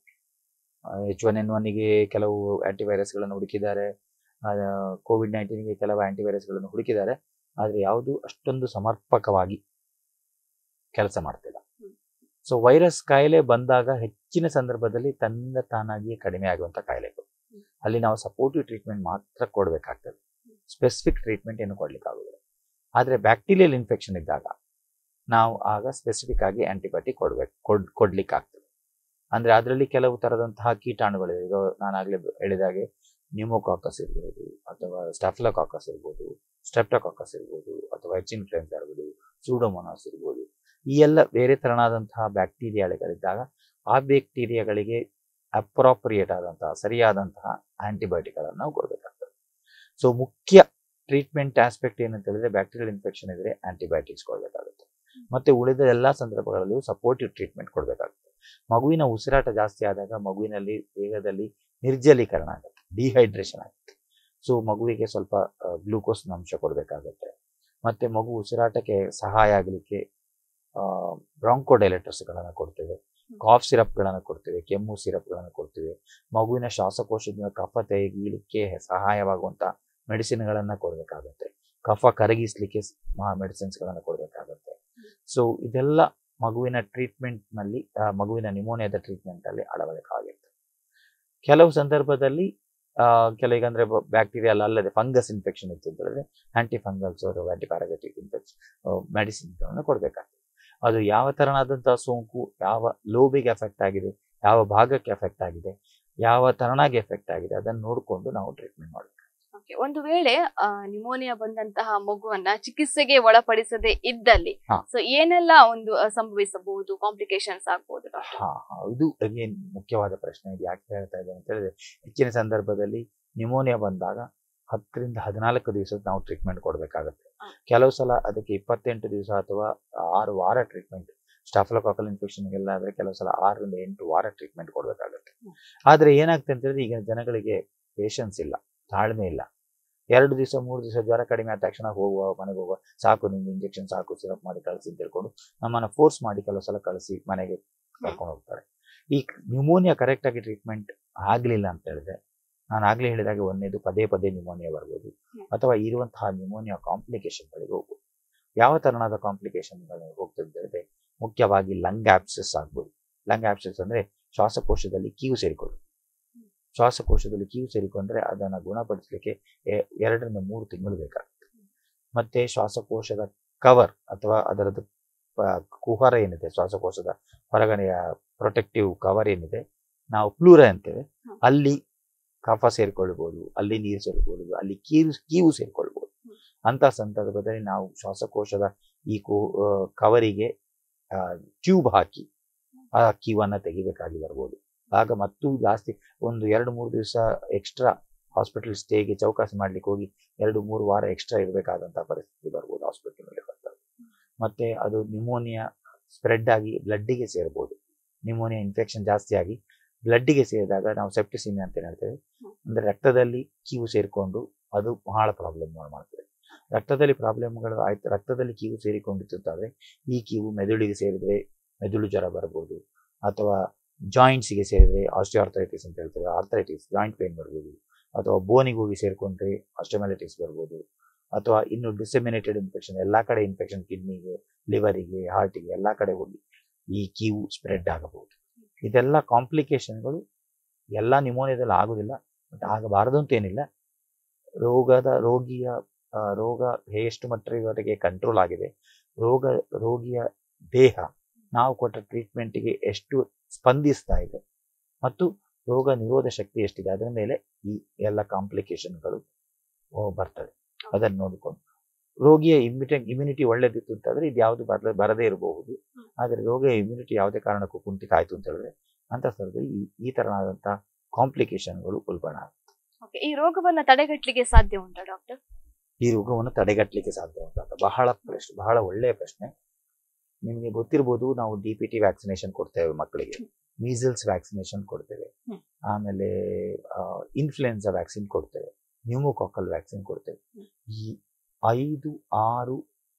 ಎಚ್ ಒನ್ ಎನ್ ಒನ್ಗೆ ಕೆಲವು ಆಂಟಿವೈರಸ್ಗಳನ್ನು ಹುಡುಕಿದ್ದಾರೆ ಕೋವಿಡ್ ನೈನ್ಟೀನ್ಗೆ ಕೆಲವು ಆಂಟಿವೈರಸ್ಗಳನ್ನು ಹುಡುಕಿದ್ದಾರೆ ಆದರೆ ಯಾವುದು ಅಷ್ಟೊಂದು ಸಮರ್ಪಕವಾಗಿ ಕೆಲಸ ಮಾಡ್ತಿಲ್ಲ ಹ್ಮ್. ಸೊ ವೈರಸ್ ಕಾಯಿಲೆ ಬಂದಾಗ ಹೆಚ್ಚಿನ ಸಂದರ್ಭದಲ್ಲಿ ತನ್ನಿಂದ ತಾನಾಗಿಯೇ ಕಡಿಮೆ ಆಗುವಂಥ ಕಾಯಿಲೆಗಳು ಹ್ಮ್. ಅಲ್ಲಿ ನಾವು ಸಪೋರ್ಟಿವ್ ಟ್ರೀಟ್ಮೆಂಟ್ ಮಾತ್ರ ಕೊಡಬೇಕಾಗ್ತದೆ ಸ್ಪೆಸಿಫಿಕ್ ಟ್ರೀಟ್ಮೆಂಟ್ ಏನು ಕೊಡ್ಲಿಕ್ಕಾಗೋದಿಲ್ಲ ಆದರೆ ಬ್ಯಾಕ್ಟೀರಿಯಲ್ ಇನ್ಫೆಕ್ಷನ್ ಇದ್ದಾಗ ನಾವು ಆಗ ಸ್ಪೆಸಿಫಿಕ್ ಆಗಿ ಆಂಟಿಬಯೋಟಿಕ್ ಕೊಡ್ಬೇಕು ಕೊಡ್ ಕೊಡ್ಲಿಕ್ಕಾಗ್ತದೆ ಅಂದ್ರೆ ಅದರಲ್ಲಿ ಕೆಲವು ತರದಂತಹ ಕೀಟಾಣುಗಳಿವೆ ಈಗ ನಾನಾಗಲೇ ಹೇಳಿದಾಗೆ ನ್ಯೂಮೋಕಾಕಸ್ ಇರ್ಬೋದು ಅಥವಾ ಸ್ಟಾಫ್ಲೋಕಾಕಸ್ ಇರ್ಬೋದು ಸ್ಟೆಪ್ಟೋಕಾಕಸ್ ಇರ್ಬೋದು ಅಥವಾ ಎಚ್ ಇನ್ಫ್ಲುಯೆನ್ಸ್ ಇರ್ಬೋದು ಸೂಡೋಮೋನಾಸ್ ಇರ್ಬೋದು ಈ ಎಲ್ಲ ಬೇರೆ ತರನಾದಂತಹ ಬ್ಯಾಕ್ಟೀರಿಯಾಗಳಿದ್ದಾಗ ಆ ಬ್ಯಾಕ್ಟೀರಿಯಾಗಳಿಗೆ ಅಪ್ರಾಪ್ರಿಯೇಟ್ ಆದಂತಹ ಸರಿಯಾದಂತಹ ಆಂಟಿಬಯೋಟಿಕ್ಗಳನ್ನು ನಾವು ಕೊಡಬೇಕಾಗ್ತದೆ ಸೊ ಮುಖ್ಯ ಟ್ರೀಟ್ಮೆಂಟ್ ಆಸ್ಪೆಕ್ಟ್ ಏನಂತ ಹೇಳಿದ್ರೆ ಬ್ಯಾಕ್ಟೀರಿಯಲ್ ಇನ್ಫೆಕ್ಷನ್ ಇದ್ರೆ ಆಂಟಿಬಯೋಟಿಕ್ಸ್ ಕೊಡಬೇಕಾಗುತ್ತೆ ಮತ್ತೆ ಉಳಿದ ಎಲ್ಲಾ ಸಂದರ್ಭಗಳಲ್ಲೂ ಸಪೋರ್ಟಿವ್ ಟ್ರೀಟ್ಮೆಂಟ್ ಕೊಡಬೇಕಾಗುತ್ತೆ ಮಗುವಿನ ಉಸಿರಾಟ ಜಾಸ್ತಿ ಆದಾಗ ಮಗುವಿನಲ್ಲಿ ದೇಹದಲ್ಲಿ ನಿರ್ಜಲೀಕರಣ ಆಗುತ್ತೆ ಡಿಹೈಡ್ರೇಷನ್ ಆಗುತ್ತೆ ಸೊ ಮಗುವಿಗೆ ಸ್ವಲ್ಪ ಗ್ಲೂಕೋಸ್ ಅಂಶ ಕೊಡಬೇಕಾಗುತ್ತೆ ಮತ್ತೆ ಮಗು ಉಸಿರಾಟಕ್ಕೆ ಸಹಾಯ ಆಗಲಿಕ್ಕೆ ಬ್ರಾಂಕೋಡೈಲೆಟರ್ಸ್ಗಳನ್ನು ಕೊಡ್ತೇವೆ ಕಾಫ್ ಸಿರಪ್ಗಳನ್ನು ಕೊಡ್ತೇವೆ ಕೆಮ್ಮು ಸಿರಪ್ಗಳನ್ನು ಕೊಡ್ತೇವೆ ಮಗುವಿನ ಶ್ವಾಸಕೋಶದಿಂದ ಕಫ ತೆಗೀಲಿಕ್ಕೆ ಸಹಾಯವಾಗುವಂಥ ಮೆಡಿಸಿನ್ಗಳನ್ನು ಕೊಡಬೇಕಾಗುತ್ತೆ ಕಫ ಕರಗಿಸ್ಲಿಕ್ಕೆ ಮೆಡಿಸಿನ್ಸ್ಗಳನ್ನು ಕೊಡಬೇಕಾಗುತ್ತೆ ಸೊ ಇದೆಲ್ಲ ಮಗುವಿನ ಟ್ರೀಟ್ಮೆಂಟ್ನಲ್ಲಿ ಮಗುವಿನ ನಿಮೋನಿಯಾದ ಟ್ರೀಟ್ಮೆಂಟಲ್ಲಿ ಅಳವಡಿಕೆಯಾಗಿರ್ತದೆ ಕೆಲವು ಸಂದರ್ಭದಲ್ಲಿ ಆ, ಕೆಲವೀಗ ಅಂದ್ರೆ ಬ್ಯಾಕ್ಟೀರಿಯಲ್ ಅಲ್ಲದೆ ಫಂಗಸ್ ಇನ್ಫೆಕ್ಷನ್ ಇತ್ತು ಅಂತ ಹೇಳಿದ್ರೆ ಆಂಟಿ ಫಂಗಲ್ಸ್ ಅಥವಾ ಆಂಟಿ ಪ್ಯಾರಾಗಟಿಕ್ ಇನ್ಫೆಕ್ಷನ್ ಮೆಡಿಸಿನ್ಗಳನ್ನು ಕೊಡಬೇಕಾಗ್ತದೆ ಅದು ಯಾವ ತರನಾದಂತಹ ಸೋಂಕು ಯಾವ ಲೋಬಿಗೆ ಎಫೆಕ್ಟ್ ಆಗಿದೆ ಯಾವ ಭಾಗಕ್ಕೆ ಎಫೆಕ್ಟ್ ಆಗಿದೆ ಯಾವ ತರನಾಗಿ ಎಫೆಕ್ಟ್ ಆಗಿದೆ ಅದನ್ನು ನೋಡಿಕೊಂಡು ನಾವು ಟ್ರೀಟ್ಮೆಂಟ್ ಮಾಡಬೇಕು ಓಕೆ ಒಂದು ವೇಳೆ ನಿಮೋನಿಯಾ ಬಂದಂತಹ ಮಗುವನ್ನ ಚಿಕಿತ್ಸೆಗೆ ಒಳಪಡಿಸದೆ ಇದ್ದಲ್ಲಿ ಹಾ. ಸೊ ಏನೆಲ್ಲ ಒಂದು ಆ, ಸಂಭವಿಸಬಹುದು ಕಾಂಪ್ಲಿಕೇಶನ್ಸ್ ಆಗ್ಬಹುದು ಡಾಕ್ಟರ್ ಹಾ ಹಾ, ಇದು ಅಗೇನ್ ಮುಖ್ಯವಾದ ಪ್ರಶ್ನೆ ಇದು ಯಾಕೆ ಹೇಳ್ತಾ ಇದ್ದೇನೆ ಅಂತ ಹೇಳಿದ್ರೆ ಹೆಚ್ಚಿನ ಸಂದರ್ಭದಲ್ಲಿ ನಿಮೋನಿಯಾ ಬಂದಾಗ ಹತ್ತರಿಂದ ಹದಿನಾಲ್ಕು ದಿವಸ ನಾವು ಟ್ರೀಟ್ಮೆಂಟ್ ಕೊಡಬೇಕಾಗುತ್ತೆ ಹಾ. ಕೆಲವು ಸಲ ಅದಕ್ಕೆ ಇಪ್ಪತ್ತೆಂಟು ದಿವಸ ಅಥವಾ ಆರು ವಾರ ಟ್ರೀಟ್ಮೆಂಟ್ ಸ್ಟಾಫ್ಲೋಕಾಕಲ್ ಇನ್ಫೆಕ್ಷನ್ಗೆಲ್ಲ ಆದರೆ ಕೆಲವು ಸಲ ಆರರಿಂದ ಎಂಟು ವಾರ ಟ್ರೀಟ್ಮೆಂಟ್ ಕೊಡಬೇಕಾಗುತ್ತೆ ಹ್ಮ್. ಆದರೆ ಏನಾಗ್ತದೆ ಅಂತ ಹೇಳಿದ್ರೆ ಈಗ ಜನಗಳಿಗೆ ಪೇಷನ್ಸ್ ಇಲ್ಲ ತಾಳ್ಮೆ ಇಲ್ಲ ಎರಡು ದಿವಸ ಮೂರು ದಿವಸ ಜ್ವರ ಕಡಿಮೆ ಆದ ತಕ್ಷಣ ಹೋಗುವ ಮನೆಗೆ ಹೋಗುವ ಸಾಕು ನಿಮ್ಗೆ ಇಂಜೆಕ್ಷನ್ ಸಾಕು ಸಿರಪ್ ಮಾಡಿ ಕಳಿಸಿ ಅಂತ ಹೇಳ್ಕೊಂಡು ನಮ್ಮನ್ನು ಫೋರ್ಸ್ ಮಾಡಿ ಕೆಲವು ಸಲ ಕಳಿಸಿ ಮನೆಗೆ ಕರ್ಕೊಂಡು ಹೋಗ್ತಾರೆ ಈ ನ್ಯೂಮೋನಿಯಾ ಕರೆಕ್ಟ್ ಆಗಿ ಟ್ರೀಟ್ಮೆಂಟ್ ಆಗಲಿಲ್ಲ ಅಂತ ಹೇಳಿದ್ರೆ ನಾನು ಆಗ್ಲೇ ಹೇಳಿದಾಗೆ ಒಂದೇದು ಪದೇ ಪದೇ ನ್ಯೂಮೋನಿಯಾ ಬರ್ಬೋದು ಹ್ಮ್. ಅಥವಾ ಇರುವಂತಹ ನ್ಯೂಮೋನಿಯಾ ಕಾಂಪ್ಲಿಕೇಶನ್ಗಳಿಗೆ ಹೋಗ್ಬೋದು ಯಾವ ತರನಾದ ಕಾಂಪ್ಲಿಕೇಶನ್ಗಳು ಹೋಗ್ತದೆ ಅಂತ ಹೇಳಿದ್ರೆ ಮುಖ್ಯವಾಗಿ ಲಂಗ್ ಆಪ್ಸಸ್ ಆಗ್ಬೋದು ಲಂಗ್ ಆಪ್ಸಸ್ ಅಂದ್ರೆ ಶ್ವಾಸಕೋಶದಲ್ಲಿ ಕೀವು ಸೇರಿಕೊಳ್ಳೋದು ಶ್ವಾಸಕೋಶದಲ್ಲಿ ಕೀವು ಸೇರಿಕೊಂಡ್ರೆ ಅದನ್ನು ಗುಣಪಡಿಸಲಿಕ್ಕೆ ಎ- ಎರಡರಿಂದ ಮೂರು ತಿಂಗಳು ಬೇಕಾಗುತ್ತೆ ಮತ್ತೆ ಶ್ವಾಸಕೋಶದ ಕವರ್ ಅಥವಾ ಅದರದ್ದು ಪ- ಕುಹರ ಏನಿದೆ ಶ್ವಾಸಕೋಶದ ಹೊರಗಡೆಯ ಪ್ರೊಟೆಕ್ಟಿವ್ ಕವರ್ ಏನಿದೆ ನಾವು ಪ್ಲೂರ ಅಂತೇವೆ ಹ್ಮ್. ಅಲ್ಲಿ ಕಫ ಸೇರ್ಕೊಳ್ಬೋದು ಅಲ್ಲಿ ನೀರು ಸೇರ್ಕೊಳ್ಬೋದು ಅಲ್ಲಿ ಕೀವು ಕೀವು ಸೇರ್ಕೊಳ್ಬೋದು ಹ್ಮ್. ಅಂತ ಸಂದರ್ಭದಲ್ಲಿ ನಾವು ಶ್ವಾಸಕೋಶದ ಈ ಕು ಆ, ಕವರಿಗೆ ಟ್ಯೂಬ್ ಹಾಕಿ ಆ ಕೀವನ್ನ ತೆಗಿಬೇಕಾಗಿ ಬರ್ಬೋದು ಆಗ ಮತ್ತೂ ಜಾಸ್ತಿ ಒಂದು ಎರಡು ಮೂರು ದಿವಸ ಎಕ್ಸ್ಟ್ರಾ ಹಾಸ್ಪಿಟಲ್ ಸ್ಟೇಗೆ ಚೌಕಾಸಿ ಮಾಡ್ಲಿಕ್ಕೆ ಹೋಗಿ ಎರಡು ಮೂರು ವಾರ ಎಕ್ಸ್ಟ್ರಾ ಇರಬೇಕಾದಂತಹ ಪರಿಸ್ಥಿತಿ ಬರ್ಬೋದು ಹಾಸ್ಪಿಟಲ್ನಲ್ಲಿ ಬರ್ತದೆ ಮತ್ತೆ ಅದು ನ್ಯೂಮೋನಿಯಾ ಸ್ಪ್ರೆಡ್ ಆಗಿ ಬ್ಲಡ್ಡಿಗೆ ಸೇರ್ಬೋದು ನ್ಯೂಮೋನಿಯಾ ಇನ್ಫೆಕ್ಷನ್ ಜಾಸ್ತಿ ಆಗಿ ಬ್ಲಡ್ಡಿಗೆ ಸೇರಿದಾಗ ನಾವು ಸೆಪ್ಟಿಸಿಮಿ ಅಂತ ಏನ್ ಹೇಳ್ತೇವೆ ಹ್ಮ್. ಅಂದ್ರೆ ರಕ್ತದಲ್ಲಿ ಕೀವು ಸೇರಿಕೊಂಡು ಅದು ಬಹಳ ಪ್ರಾಬ್ಲಮ್ ಮಾಡ್ತದೆ ರಕ್ತದಲ್ಲಿ ಪ್ರಾಬ್ಲಮ್ಗಳು ಆಯ್ತು ರಕ್ತದಲ್ಲಿ ಕೀವು ಸೇರಿಕೊಂಡಿದ್ದಾದ್ರೆ ಈ ಕೀವು ಮೆದುಳಿಗೆ ಸೇರಿದ್ರೆ ಮೆದುಳು ಜ್ವರ ಬರ್ಬೋದು ಅಥವಾ ಜಾಯಿಂಟ್ಸಿಗೆ ಸೇರಿದ್ರೆ ಆಸ್ಟಿಯಾರ್ಥೈಟಿಸ್ ಅಂತ ಹೇಳ್ತೇವೆ ಆರ್ಥೈಟಿಸ್ ಜಾಯಿಂಟ್ ಪೇನ್ ಬರ್ಬೋದು ಅಥವಾ ಬೋನಿಗೆ ಹೋಗಿ ಸೇರಿಕೊಂಡ್ರೆ ಆಸ್ಟೊಮ್ಯಾಲಿಟಿಸ್ ಬರ್ಬೋದು ಅಥವಾ ಇನ್ನು ಡಿಸೆಮಿನೇಟೆಡ್ ಇನ್ಫೆಕ್ಷನ್ ಎಲ್ಲ ಕಡೆ ಇನ್ಫೆಕ್ಷನ್ ಕಿಡ್ನಿಗೆ ಲಿವರಿಗೆ ಹಾರ್ಟಿಗೆ ಎಲ್ಲ ಕಡೆ ಹೋಗಿ ಈ ಕೀವು ಸ್ಪ್ರೆಡ್ ಆಗಬಹುದು ಇದೆಲ್ಲ ಕಾಂಪ್ಲಿಕೇಶನ್ಗಳು ಎಲ್ಲ ನಿಮೋನಿಯಾದಲ್ಲಿ ಆಗೋದಿಲ್ಲ ಬಟ್ ಆಗಬಾರದು ಅಂತೇನಿಲ್ಲ ರೋಗದ ರೋಗಿಯ ಆ, ರೋಗ ಎಷ್ಟು ಮಟ್ಟವರೆಗೆ ಕಂಟ್ರೋಲ್ ಆಗಿದೆ ರೋಗ ರೋಗಿಯ ದೇಹ ನಾವು ಕೊಟ್ಟ ಟ್ರೀಟ್ಮೆಂಟಿಗೆ ಎಷ್ಟು ಸ್ಪಂದಿಸ್ತಾ ಇದೆ ಮತ್ತು ರೋಗ ನಿರೋಧ ಶಕ್ತಿ ಎಷ್ಟಿದೆ ಅದರ ಮೇಲೆ ಈ ಎಲ್ಲ ಕಾಂಪ್ಲಿಕೇಶನ್ಗಳು ಬರ್ತದೆ ಅದನ್ನು ನೋಡಿಕೊಂಡು ರೋಗಿಯ ಇಮ್ಯುಟಿ ಇಮ್ಯುನಿಟಿ ಒಳ್ಳೇದಿತ್ತು ಅಂತಂದ್ರೆ ಇದು ಯಾವುದು ಬರ ಬರದೇ ಇರಬಹುದು ಆದರೆ ರೋಗಿಯ ಇಮ್ಯುನಿಟಿ ಯಾವುದೇ ಕಾರಣಕ್ಕೂ ಕುಂಠಿತ ಆಯಿತು ಅಂತ ಹೇಳಿದ್ರೆ ಅಂತ ಸಂದರ್ಭದಲ್ಲಿ ಈ ಈ ತರನಾದಂತಹ ಕಾಂಪ್ಲಿಕೇಶನ್ಗಳು ಉಲ್ಬಣ ಆಗುತ್ತೆ. Okay, ಈ ರೋಗವನ್ನ ತಡೆಗಟ್ಟಲಿಕ್ಕೆ ಸಾಧ್ಯ ಉಂಟಾ ಡಾಕ್ಟರ್ ಈ ರೋಗವನ್ನು ತಡೆಗಟ್ಟಲಿಕ್ಕೆ ಸಾಧ್ಯ ಉಂಟು ಅಂತ ಬಹಳ ಪ್ರಶ್ನೆ ಬಹಳ ಒಳ್ಳೆಯ ಪ್ರಶ್ನೆ ನಿಮಗೆ ಗೊತ್ತಿರ್ಬೋದು ನಾವು ಡಿ ಪಿ ಟಿ ವ್ಯಾಕ್ಸಿನೇಷನ್ ಕೊಡ್ತೇವೆ ಮಕ್ಕಳಿಗೆ ಮೀಸಲ್ಸ್ ವ್ಯಾಕ್ಸಿನೇಷನ್ ಕೊಡ್ತೇವೆ ಹ್ಮ್. ಆಮೇಲೆ ಇನ್ಫ್ಲುಯೆನ್ಸಾ ವ್ಯಾಕ್ಸಿನ್ ಕೊಡ್ತೇವೆ ನ್ಯೂಮೋಕಾಕಲ್ ವ್ಯಾಕ್ಸಿನ್ ಕೊಡ್ತೇವೆ ಈ ಐದು ಆರು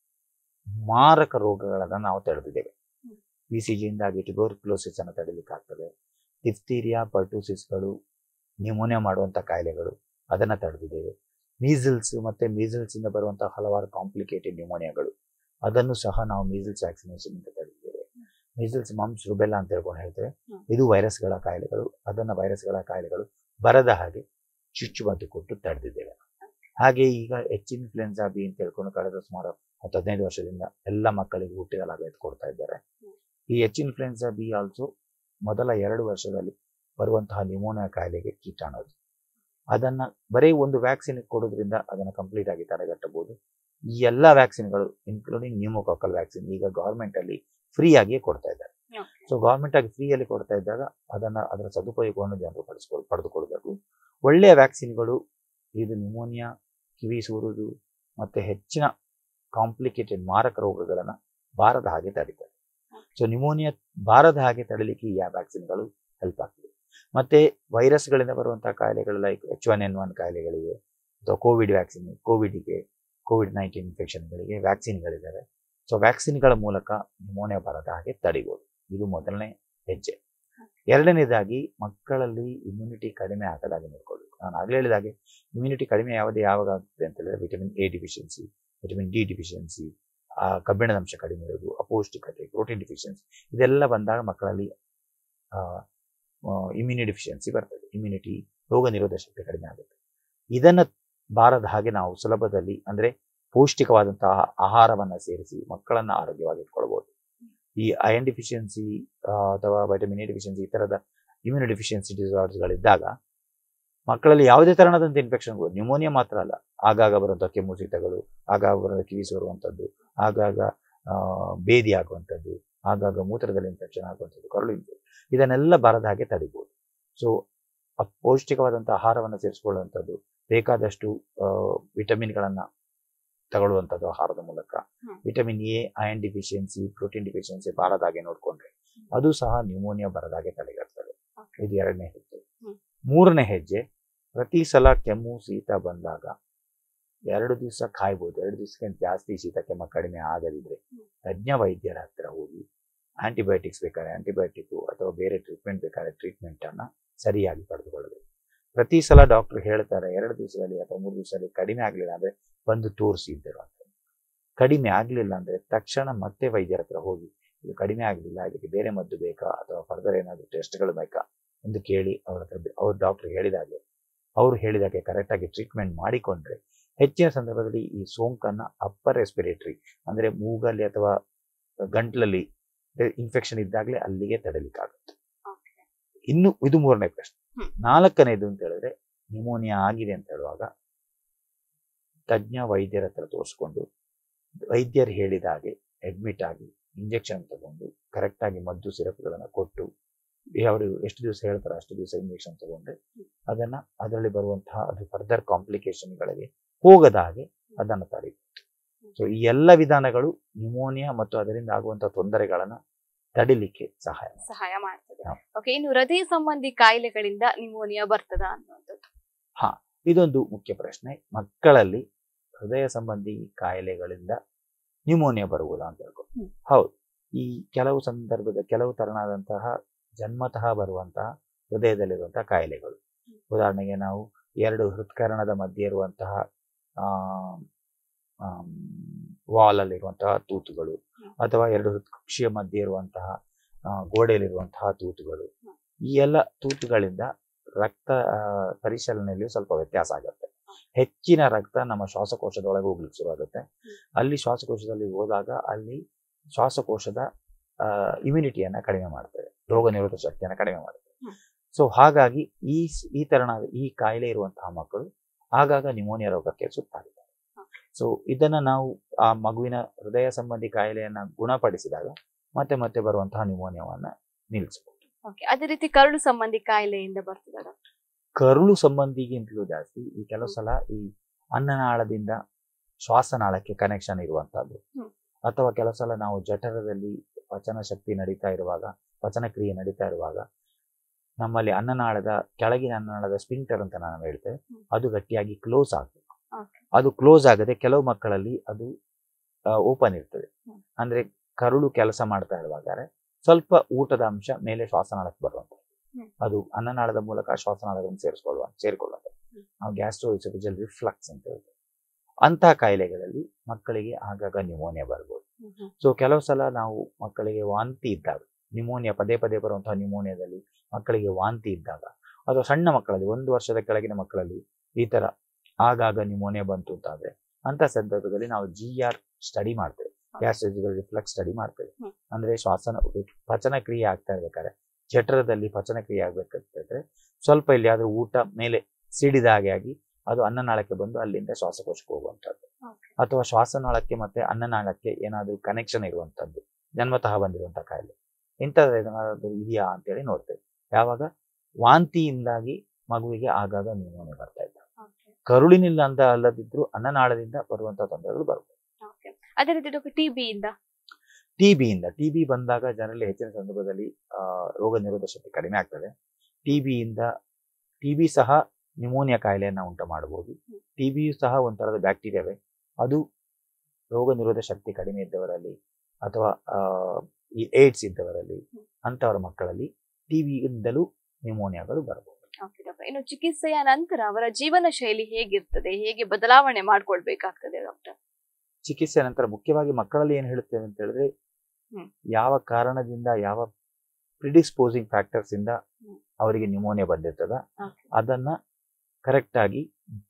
ಮಾರಕ ರೋಗಗಳನ್ನ ನಾವು ತಡೆದಿದ್ದೇವೆ ಹ್ಮ್. ಬಿ ಸಿ ಜಿಯಿಂದಾಗಿ ಟ್ಯುಬರ್ಕ್ಲೋಸಿಸ್ ಅನ್ನು ತಡೆಯಲಿಕ್ಕಾಗ್ತದೆ ಡಿಫ್ತೀರಿಯಾ ಪರ್ಟೂಸಿಸ್ಗಳು ನ್ಯೂಮೋನಿಯಾ ಮಾಡುವಂಥ ಕಾಯಿಲೆಗಳು ಅದನ್ನು ತಡೆದಿದ್ದೇವೆ ಮೀಸಲ್ಸ್ ಮತ್ತೆ ಮೀಸಲ್ಸ್ ಇಂದ ಬರುವಂತಹ ಹಲವಾರು ಕಾಂಪ್ಲಿಕೇಟೆಡ್ ನ್ಯೂಮೋನಿಯಾಗಳು ಅದನ್ನು ಸಹ ನಾವು ಮೀಸಲ್ಸ್ ವ್ಯಾಕ್ಸಿನೇಷನ್ ಇಂದ ತಡೆದಿದ್ದೇವೆ ಮೀಸಲ್ಸ್ ಮಮ್ಸ್ ರುಬೆಲ್ಲಾ ಅಂತ ಹೇಳ್ಕೊಂಡು ಹೇಳ್ತೇವೆ ಹ್ಮ್. ಇದು ವೈರಸ್ಗಳ ಕಾಯಿಲೆಗಳು ಅದನ್ನ ವೈರಸ್ಗಳ ಕಾಯಿಲೆಗಳು ಬರದ ಹಾಗೆ ಚುಚ್ಚುಮದ್ದು ಕೊಟ್ಟು ತಡೆದಿದ್ದೇವೆ ಹಾಗೆ ಈಗ ಎಚ್ ಇನ್ಫ್ಲುಯೆನ್ಸಾ ಬಿ ಅಂತ ಹೇಳ್ಕೊಂಡು ಕಳೆದ ಸುಮಾರು ಹತ್ತು ಹದಿನೈದು ವರ್ಷದಿಂದ ಎಲ್ಲ ಮಕ್ಕಳಿಗೆ ಹುಟ್ಟಿದಲಾಗ ಕೊಡ್ತಾ ಇದ್ದಾರೆ ಈ ಎಚ್ ಇನ್ಫ್ಲುಯೆನ್ಸಾ ಬಿ ಆಲ್ಸೋ ಮೊದಲ ಎರಡು ವರ್ಷದಲ್ಲಿ ಬರುವಂತಹ ನ್ಯೂಮೋನಿಯಾ ಕಾಯಿಲೆಗೆ ಕೀಟಾಣು ಅದು. ಅದನ್ನ ಬರೀ ಒಂದು ವ್ಯಾಕ್ಸಿನ್ ಕೊಡೋದ್ರಿಂದ ಅದನ್ನು ಕಂಪ್ಲೀಟ್ ಆಗಿ ತಡೆಗಟ್ಟಬಹುದು ಈ ಎಲ್ಲ ವ್ಯಾಕ್ಸಿನ್ಗಳು ಇನ್ಕ್ಲೂಡಿಂಗ್ ನ್ಯೂಮೋಕಾಕಲ್ ವ್ಯಾಕ್ಸಿನ್ ಈಗ ಗೌರ್ಮೆಂಟ್ ಅಲ್ಲಿ ಫ್ರೀ ಆಗಿಯೇ ಕೊಡ್ತಾ ಇದ್ದಾರೆ ಸೊ ಗೌರ್ಮೆಂಟ್ ಆಗಿ ಫ್ರೀಯಲ್ಲಿ ಕೊಡ್ತಾ ಇದ್ದಾಗ ಅದನ್ನ ಅದರ ಸದುಪಯೋಗವನ್ನು ಜನರು ಪಡಿಸ್ಕೊಳ್ ಪಡೆದುಕೊಳ್ಬೇಕು ಒಳ್ಳೆಯ ವ್ಯಾಕ್ಸಿನ್ಗಳು ಇದು ನ್ಯೂಮೋನಿಯಾ ಕಿವಿ ಸೂರುದು ಮತ್ತೆ ಹೆಚ್ಚಿನ ಕಾಂಪ್ಲಿಕೇಟೆಡ್ ಮಾರಕ ರೋಗಗಳನ್ನ ಬಾರದ ಹಾಗೆ ತಡೀತದೆ ಸೊ ನ್ಯೂಮೋನಿಯಾ ಬಾರದ ಹಾಗೆ ತಡಲಿಕ್ಕೆ ಈ ವ್ಯಾಕ್ಸಿನ್ಗಳು ಹೆಲ್ಪ್ ಆಗ್ತದೆ ಮತ್ತೆ ವೈರಸ್ಗಳಿಂದ ಬರುವಂತಹ ಕಾಯಿಲೆಗಳು like H one N one ಕಾಯಿಲೆಗಳಿಗೆ ಅಥವಾ ಕೋವಿಡ್ ವ್ಯಾಕ್ಸಿನ್ ಕೋವಿಡ್ಗೆ ಕೋವಿಡ್ ನೈನ್ಟೀನ್ ಇನ್ಫೆಕ್ಷನ್ಗಳಿಗೆ ವ್ಯಾಕ್ಸಿನ್ಗಳಿದ್ದಾವೆ ಸೊ ವ್ಯಾಕ್ಸಿನ್ಗಳ ಮೂಲಕ ನ್ಯೂಮೋನಿಯಾ ಬರದ ಹಾಗೆ ತಡಿಬೋದು ಇದು ಮೊದಲನೇ ಹೆಜ್ಜೆ ಎರಡನೇದಾಗಿ ಮಕ್ಕಳಲ್ಲಿ ಇಮ್ಯುನಿಟಿ ಕಡಿಮೆ ಆಗದಾಗೆ ನೋಡ್ಕೊಳ್ಬೇಕು ನಾನು ಆಗಲೇ ಹೇಳಿದಾಗೆ ಇಮ್ಯುನಿಟಿ ಕಡಿಮೆ ಯಾವುದೇ ಯಾವಾಗ ಆಗ್ತದೆ ಅಂತ ಹೇಳಿದ್ರೆ vitamin A deficiency vitamin D deficiency ಆ ಕಬ್ಬಿಣದ ಅಂಶ ಕಡಿಮೆ ಇರೋದು ಅಪೌಷ್ಟಿಕತೆ ಪ್ರೋಟೀನ್ ಡಿಫಿಷಿಯನ್ಸಿ ಇದೆಲ್ಲ ಬಂದಾಗ ಮಕ್ಕಳಲ್ಲಿ ಇಮ್ಯುನಿ ಡಿಫಿಷಿಯನ್ಸಿ ಬರ್ತದೆ ಇಮ್ಯುನಿಟಿ ರೋಗ ನಿರೋಧಕ ಶಕ್ತಿ ಕಡಿಮೆ ಆಗುತ್ತೆ ಇದನ್ನ ಬಾರದ ಹಾಗೆ ನಾವು ಸುಲಭದಲ್ಲಿ ಅಂದ್ರೆ ಪೌಷ್ಟಿಕವಾದಂತಹ ಆಹಾರವನ್ನ ಸೇರಿಸಿ ಮಕ್ಕಳನ್ನ ಆರೋಗ್ಯವಾಗಿ ಇಟ್ಕೊಳ್ಬಹುದು ಈ ಅಯನ್ ಡಿಫಿಷಿಯನ್ಸಿ ಅಥವಾ ವೈಟಮಿನ್ ಎ ಡಿಫಿಷಿಯನ್ಸಿ ಈ ತರದ ಇಮ್ಯುನಿ ಡಿಫಿಷಿಯನ್ಸಿ ಡಿಸಾರ್ಡರ್ಗಳಿದ್ದಾಗ ಮಕ್ಕಳಲ್ಲಿ ಯಾವುದೇ ತರಹದಂತ ಇನ್ಫೆಕ್ಷನ್ಗಳು ನ್ಯೂಮೋನಿಯಾ ಮಾತ್ರ ಅಲ್ಲ ಆಗಾಗ ಬರುವಂಥ ಕೆಮ್ಮು ಶೀತಗಳು ಆಗಾಗ ಬರುವಂಥ ಕಿವಿ ಸೋರುವಂಥದ್ದು ಆಗಾಗ ಆ, ಬೇದಿ ಆಗುವಂಥದ್ದು ಆಗಾಗ ಮೂತ್ರದಲ್ಲಿ ಇನ್ಫೆಕ್ಷನ್ ಆಗುವಂಥದ್ದು ಕರಳು ಇನ್ಫೆಕ್ಷನ್ ಇದನ್ನೆಲ್ಲ ಬರದ ಹಾಗೆ ತಡಿಬೋದು ಸೊ ಪೌಷ್ಟಿಕವಾದಂಥ ಆಹಾರವನ್ನು ಸೇರಿಸ್ಕೊಳ್ಳುವಂಥದ್ದು ಬೇಕಾದಷ್ಟು ವಿಟಮಿನ್ಗಳನ್ನು ತಗೊಳ್ಳುವಂಥದ್ದು ಆಹಾರದ ಮೂಲಕ ಹ್ಮ್. Vitamin A iron deficiency protein deficiency ಬಾರದಾಗೆ ನೋಡಿಕೊಂಡ್ರೆ ಅದು ಸಹ ನ್ಯೂಮೋನಿಯಾ ಬರದಾಗೆ ತಡೆಗಟ್ತದೆ ಇದು ಎರಡನೇ ಹೆಜ್ಜೆ ಹ್ಮ್. ಮೂರನೇ ಹೆಜ್ಜೆ ಪ್ರತಿ ಸಲ ಕೆಮ್ಮು ಶೀತ ಬಂದಾಗ ಎರಡು ದಿವಸ ಕಾಯ್ಬೋದು ಎರಡು ದಿವಸಕ್ಕೆ ಜಾಸ್ತಿ ಶೀತ ಕೆಮ್ಮ ಕಡಿಮೆ ಆಗದಿದ್ರೆ ತಜ್ಞ ವೈದ್ಯರ ಹತ್ತಿರ ಹೋಗಿ ಆಂಟಿಬಯೋಟಿಕ್ಸ್ ಬೇಕಾದ್ರೆ ಆಂಟಿಬಯೋಟಿಕ್ ಅಥವಾ ಬೇರೆ ಟ್ರೀಟ್ಮೆಂಟ್ ಬೇಕಾದ್ರೆ ಟ್ರೀಟ್ಮೆಂಟ್ ಅನ್ನ ಸರಿಯಾಗಿ ಪಡೆದುಕೊಳ್ಳಬೇಕು ಪ್ರತಿ ಸಲ ಡಾಕ್ಟರ್ ಹೇಳ್ತಾರೆ ಎರಡು ದಿವಸದಲ್ಲಿ ಅಥವಾ ಮೂರು ದಿವಸದಲ್ಲಿ ಕಡಿಮೆ ಆಗಲಿಲ್ಲ ಅಂದ್ರೆ ಬಂದು ತೋರಿಸಿ ಇದ್ದರು ಅಂತ ಕಡಿಮೆ ಆಗಲಿಲ್ಲ ಅಂದ್ರೆ ತಕ್ಷಣ ಮತ್ತೆ ವೈದ್ಯರ ಹತ್ರ ಹೋಗಿ ಇದು ಕಡಿಮೆ ಆಗಲಿಲ್ಲ ಇದಕ್ಕೆ ಬೇರೆ ಮದ್ದು ಬೇಕಾ ಅಥವಾ ಫರ್ದರ್ ಏನಾದರೂ ಟೆಸ್ಟ್ಗಳು ಬೇಕಾ ಎಂದು ಕೇಳಿ ಅವ್ರ ಹತ್ರ ಬೆ- ಅವ್ರ ಡಾಕ್ಟರ್ ಹೇಳಿದಾಗೆ ಅವರು ಹೇಳಿದಾಗೆ ಕರೆಕ್ಟಾಗಿ ಟ್ರೀಟ್ಮೆಂಟ್ ಮಾಡಿಕೊಂಡ್ರೆ ಹೆಚ್ಚಿನ ಸಂದರ್ಭದಲ್ಲಿ ಈ ಸೋಂಕನ್ನ ಅಪ್ಪರ್ ರೆಸ್ಪಿರೇಟರಿ ಅಂದ್ರೆ ಮೂಗಲ್ಲಿ ಅಥವಾ ಗಂಟ್ಲಲ್ಲಿ ಇನ್ಫೆಕ್ಷನ್ ಇದ್ದಾಗಲೇ ಅಲ್ಲಿಗೆ ತಡಲಿಕ್ಕಾಗುತ್ತೆ ಇನ್ನು ಇದು ಮೂರನೇ ಪ್ರಶ್ನೆ ಹ್ಮ್. ನಾಲ್ಕನೇದು ಅಂತ ಹೇಳಿದ್ರೆ ನ್ಯೂಮೋನಿಯಾ ಆಗಿದೆ ಅಂತ ಹೇಳುವಾಗ ತಜ್ಞ ವೈದ್ಯರ ಹತ್ರ ತೋರಿಸ್ಕೊಂಡು ವೈದ್ಯರು ಹೇಳಿದ ಹಾಗೆ ಅಡ್ಮಿಟ್ ಆಗಿ ಇಂಜೆಕ್ಷನ್ ತಗೊಂಡು ಕರೆಕ್ಟಾಗಿ ಮದ್ದು ಸಿರಪ್ಗಳನ್ನು ಕೊಟ್ಟು ಅವರು ಎಷ್ಟು ದಿವಸ ಹೇಳ್ತಾರೆ ಅಷ್ಟು ದಿವಸ ಇಂಜೆಕ್ಷನ್ ತಗೊಂಡ್ರೆ ಅದನ್ನ ಅದರಲ್ಲಿ ಬರುವಂತಹ ಅದು ಫರ್ದರ್ ಕಾಂಪ್ಲಿಕೇಶನ್ಗಳಿಗೆ ಹೋಗದ ಹಾಗೆ ಅದನ್ನು ತಡೆಯುತ್ತೆ ಸೊ ಈ ಎಲ್ಲ ವಿಧಾನಗಳು ನ್ಯೂಮೋನಿಯಾ ಮತ್ತು ಅದರಿಂದ ಆಗುವಂತಹ ತೊಂದರೆಗಳನ್ನ ತಡಿಲಿಕ್ಕೆ ಸಹಾಯ ಮಾಡ್ತದೆ. ಸಹಾಯ ಮಾಡ್ತದೆ ಹಾ. ಓಕೆ ಇನ್ನು ಹೃದಯ ಸಂಬಂಧಿ ಕಾಯಿಲೆಗಳಿಂದ ನಿಮೋನಿಯಾ ಬರ್ತದ ಅನ್ನುವಂಥದ್ದು ಇದೊಂದು ಮುಖ್ಯ ಪ್ರಶ್ನೆ ಮಕ್ಕಳಲ್ಲಿ ಹೃದಯ ಸಂಬಂಧಿ ಕಾಯಿಲೆಗಳಿಂದ ನ್ಯೂಮೋನಿಯಾ ಬರುವುದಾ ಅಂತ ಹೇಳ್ಕೊಂಡು ಹ್ಮ್. ಹೌದು ಈ ಕೆಲವು ಸಂದರ್ಭದ ಕೆಲವು ತರನಾದಂತಹ ಜನ್ಮತಃ ಬರುವಂತಹ ಹೃದಯದಲ್ಲಿರುವಂತಹ ಕಾಯಿಲೆಗಳು ಉದಾಹರಣೆಗೆ ನಾವು ಎರಡು ಹೃತ್ಕರಣದ ಮಧ್ಯೆ ಇರುವಂತಹ ವಾಲ್ ಅಲ್ಲಿರುವಂತಹ ತೂತುಗಳು ಅಥವಾ ಎರಡು ಹೃತ್ಕುಕ್ಷಿಯ ಮಧ್ಯೆ ಇರುವಂತಹ ಆ, ಗೋಡೆಯಲ್ಲಿರುವಂತಹ ತೂತುಗಳು ಈ ಎಲ್ಲ ತೂತುಗಳಿಂದ ರಕ್ತ ಆ, ಪರಿಶೀಲನೆಯಲ್ಲಿ ಸ್ವಲ್ಪ ವ್ಯತ್ಯಾಸ ಆಗುತ್ತೆ ಹೆಚ್ಚಿನ ರಕ್ತ ನಮ್ಮ ಶ್ವಾಸಕೋಶದೊಳಗೆ ಹೋಗ್ಲಿಕ್ಕೆ ಶುರುವಾಗುತ್ತೆ ಅಲ್ಲಿ ಶ್ವಾಸಕೋಶದಲ್ಲಿ ಹೋದಾಗ ಅಲ್ಲಿ ಶ್ವಾಸಕೋಶದ ಇಮ್ಯುನಿಟಿಯನ್ನ ಕಡಿಮೆ ಮಾಡ್ತದೆ ರೋಗ ನಿರೋಧಕ ಶಕ್ತಿಯನ್ನ ಕಡಿಮೆ ಮಾಡ್ತದೆ ಹ್ಮ್. ಸೊ ಹಾಗಾಗಿ ಈ ಸ್- ಈ ತರನಾದ ಈ ಕಾಯಿಲೆ ಇರುವಂತಹ ಮಕ್ಕಳು ಆಗಾಗ ನಿಮೋನಿಯಾ ರೋಗಕ್ಕೆ ಸುತ್ತಾಗಿದ್ದಾರೆ ಸೊ ಇದನ್ನ ನಾವು ಆ ಮಗುವಿನ ಹೃದಯ ಸಂಬಂಧಿ ಕಾಯಿಲೆಯನ್ನ ಗುಣಪಡಿಸಿದಾಗ ಮತ್ತೆ ಮತ್ತೆ ಬರುವಂತಹ ನಿಮೋನಿಯಾವನ್ನ ನಿಲ್ಲಿಸಬಹುದು ಓಕೆ ಅದೇ ರೀತಿ ಕರಳು ಸಂಬಂಧಿ ಕಾಯಿಲೆಯಿಂದ ಬರ್ತದೆ ಡಾಕ್ಟರ್ ಕರುಳು ಸಂಬಂಧಿಗಿಂತಲೂ ಜಾಸ್ತಿ ಈ ಕೆಲವು ಸಲ ಈ ಅನ್ನನಾಳದಿಂದ ಶ್ವಾಸನಾಳಕ್ಕೆ ಕನೆಕ್ಷನ್ ಇರುವಂತಹದ್ದು ಹ್ಮ್. ಅಥವಾ ಕೆಲವು ಸಲ ನಾವು ಜಠರದಲ್ಲಿ ಪಚನ ಶಕ್ತಿ ನಡೀತಾ ಇರುವಾಗ ಪಚನ ಕ್ರಿಯೆ ನಡೀತಾ ಇರುವಾಗ ನಮ್ಮಲ್ಲಿ ಅನ್ನನಾಳದ ಕೆಳಗಿನ ಅನ್ನನಾಳದ ಸ್ಪಿಂಕ್ಟರ್ ಅಂತ ನಾನು ಹೇಳ್ತೇವೆ ಹ್ಮ್. ಅದು ಗಟ್ಟಿಯಾಗಿ ಕ್ಲೋಸ್ ಆಗ್ತದೆ Okay. ಅದು ಕ್ಲೋಸ್ ಆಗದೆ ಕೆಲವು ಮಕ್ಕಳಲ್ಲಿ ಅದು ಓಪನ್ ಇರ್ತದೆ ಹ್ಮ್. ಅಂದ್ರೆ ಕರುಳು ಕೆಲಸ ಮಾಡ್ತಾ ಇರುವಾಗ ಸ್ವಲ್ಪ ಊಟದ ಅಂಶ ಮೇಲೆ ಶ್ವಾಸನಾಳಕ್ಕೆ ಬರುವಂಥದ್ದು ಹ್ಮ್. ಅದು ಅನ್ನನಾಳದ ಮೂಲಕ ಶ್ವಾಸನಾಳಗಳನ್ನು ಸೇರಿಸ್ಕೊಳ್ಳುವ ಸೇರಿಕೊಳ್ಳುವಂಥದ್ದು ಹ್ಮ್. ನಾವು ಗ್ಯಾಸ್ಟ್ರೋಇಸೋಫಿಜಲ್ ರಿಫ್ಲಕ್ಸ್ ಅಂತ ಹೇಳ್ತೇವೆ ಅಂತಹ ಕಾಯಿಲೆಗಳಲ್ಲಿ ಮಕ್ಕಳಿಗೆ ಆಗಾಗ ನ್ಯೂಮೋನಿಯಾ ಬರ್ಬೋದು ಸೊ ಕೆಲವು ಸಲ ನಾವು ಮಕ್ಕಳಿಗೆ ವಾಂತಿ ಇದ್ದಾಗ ನ್ಯೂಮೋನಿಯಾ ಪದೇ ಪದೇ ಬರುವಂತಹ ನ್ಯೂಮೋನಿಯಾದಲ್ಲಿ ಮಕ್ಕಳಿಗೆ ವಾಂತಿ ಇದ್ದಾಗ ಅಥವಾ ಸಣ್ಣ ಮಕ್ಕಳಲ್ಲಿ ಒಂದು ವರ್ಷದ ಕೆಳಗಿನ ಮಕ್ಕಳಲ್ಲಿ ಈ ತರ ಆಗಾಗ ನ್ಯೂಮೋನಿಯಾ ಬಂತು ಅಂತಾದ್ರೆ ಅಂತ ಸಂದರ್ಭದಲ್ಲಿ ನಾವು ಜಿ ಆರ್ ಸ್ಟಡಿ ಮಾಡ್ತೇವೆ ಗ್ಯಾಸ್ಟ್ರೋಜಿಕಲ್ ರಿಫ್ಲೆಕ್ಸ್ ಸ್ಟಡಿ ಮಾಡ್ತೇವೆ ಹ್ಮ್. ಅಂದ್ರೆ ಶ್ವಾಸನ ಪಚನ ಕ್ರಿಯೆ ಆಗ್ತಾ ಇರ್ಬೇಕಾದ್ರೆ ಜಠರದಲ್ಲಿ ಪಚನ ಕ್ರಿಯೆ ಆಗ್ಬೇಕಾದ್ರೆ ಸ್ವಲ್ಪ ಇಲ್ಲಿ ಆದ್ರೂ ಊಟ ಮೇಲೆ ಸಿಡಿದ ಹಾಗೆ ಆಗಿ ಅದು ಅನ್ನನಾಳಕ್ಕೆ ಬಂದು ಅಲ್ಲಿಂದ ಶ್ವಾಸಕೋಶಕ್ಕೆ ಹೋಗುವಂಥದ್ದು Okay. ಅಥವಾ ಶ್ವಾಸನಾಳಕ್ಕೆ ಮತ್ತೆ ಅನ್ನನಾಳಕ್ಕೆ ಏನಾದರೂ ಕನೆಕ್ಷನ್ ಇರುವಂಥದ್ದು ಜನ್ಮತಃ ಬಂದಿರುವಂತಹ ಕಾಯಿಲೆ ಇಂಥದ್ದು ಏನಾದರೂ ಇದೆಯಾ ಅಂತೇಳಿ ನೋಡ್ತೇವೆ ಯಾವಾಗ ವಾಂತಿಯಿಂದಾಗಿ ಮಗುವಿಗೆ ಆಗಾಗ ನ್ಯೂಮೋನಿಯಾ ಬರ್ತಾ ಇದ್ದ ಕರುಳಿನಿಲ್ಲ ಅಂತ ಅಲ್ಲದಿದ್ರು ಅನ್ನನಾಳದಿಂದ ಬರುವಂತಹ ತೊಂದರೆಗಳು ಬರುತ್ತೆ ಅದೇ ರೀತಿ ಡಾಕ್ಟರ್ ಟಿ ಬಿ ಇಂದ ಟಿ ಬಿಯಿಂದ ಟಿ ಬಿ ಬಂದಾಗ ಜನರಲ್ಲಿ ಹೆಚ್ಚಿನ ಸಂದರ್ಭದಲ್ಲಿ ಆ, ರೋಗ ನಿರೋಧಕ ಶಕ್ತಿ ಕಡಿಮೆ ಆಗ್ತದೆ ಟಿ ಬಿಯಿಂದ ಟಿ ಬಿ ಸಹ ನ್ಯೂಮೋನಿಯಾ ಕಾಯಿಲೆಯನ್ನ ಉಂಟು ಮಾಡಬಹುದು ಟಿ ಬಿಯು ಸಹ ಒಂಥರದ ಬ್ಯಾಕ್ಟೀರಿಯಾವೇ ಅದು ರೋಗ ನಿರೋಧಕ ಶಕ್ತಿ ಕಡಿಮೆ ಇದ್ದವರಲ್ಲಿ ಅಥವಾ ಆ, ಈ ಏಡ್ಸ್ ಇದ್ದವರಲ್ಲಿ ಅಂತವರ ಮಕ್ಕಳಲ್ಲಿ ಟಿ ಬಿಯಿಂದಲೂ ನ್ಯೂಮೋನಿಯಾಗಳು ಬರಬಹುದು ಓಕೆ ಡಾಕ್ಟರ್ ಇನ್ನು ಚಿಕಿತ್ಸೆಯ ನಂತರ ಅವರ ಜೀವನ ಶೈಲಿ ಹೇಗಿರ್ತದೆ ಹೇಗೆ ಬದಲಾವಣೆ ಮಾಡ್ಕೊಳ್ಬೇಕಾಗ್ತದೆ ಡಾಕ್ಟರ್ ಚಿಕಿತ್ಸೆ ನಂತರ ಮುಖ್ಯವಾಗಿ ಮಕ್ಕಳಲ್ಲಿ ಏನು ಹೇಳುತ್ತೇವೆ ಅಂತ ಹೇಳಿದ್ರೆ ಹ್ಮ್. ಯಾವ ಕಾರಣದಿಂದ ಯಾವ ಪ್ರಿಡಿಸ್ಪೋಸಿಂಗ್ ಫ್ಯಾಕ್ಟರ್ಸ್ ಇಂದ ಹ್ಮ್. ಅವರಿಗೆ ನ್ಯೂಮೋನಿಯಾ ಬಂದಿರ್ತದ Okay. ಅದನ್ನ ಕರೆಕ್ಟ್ ಆಗಿ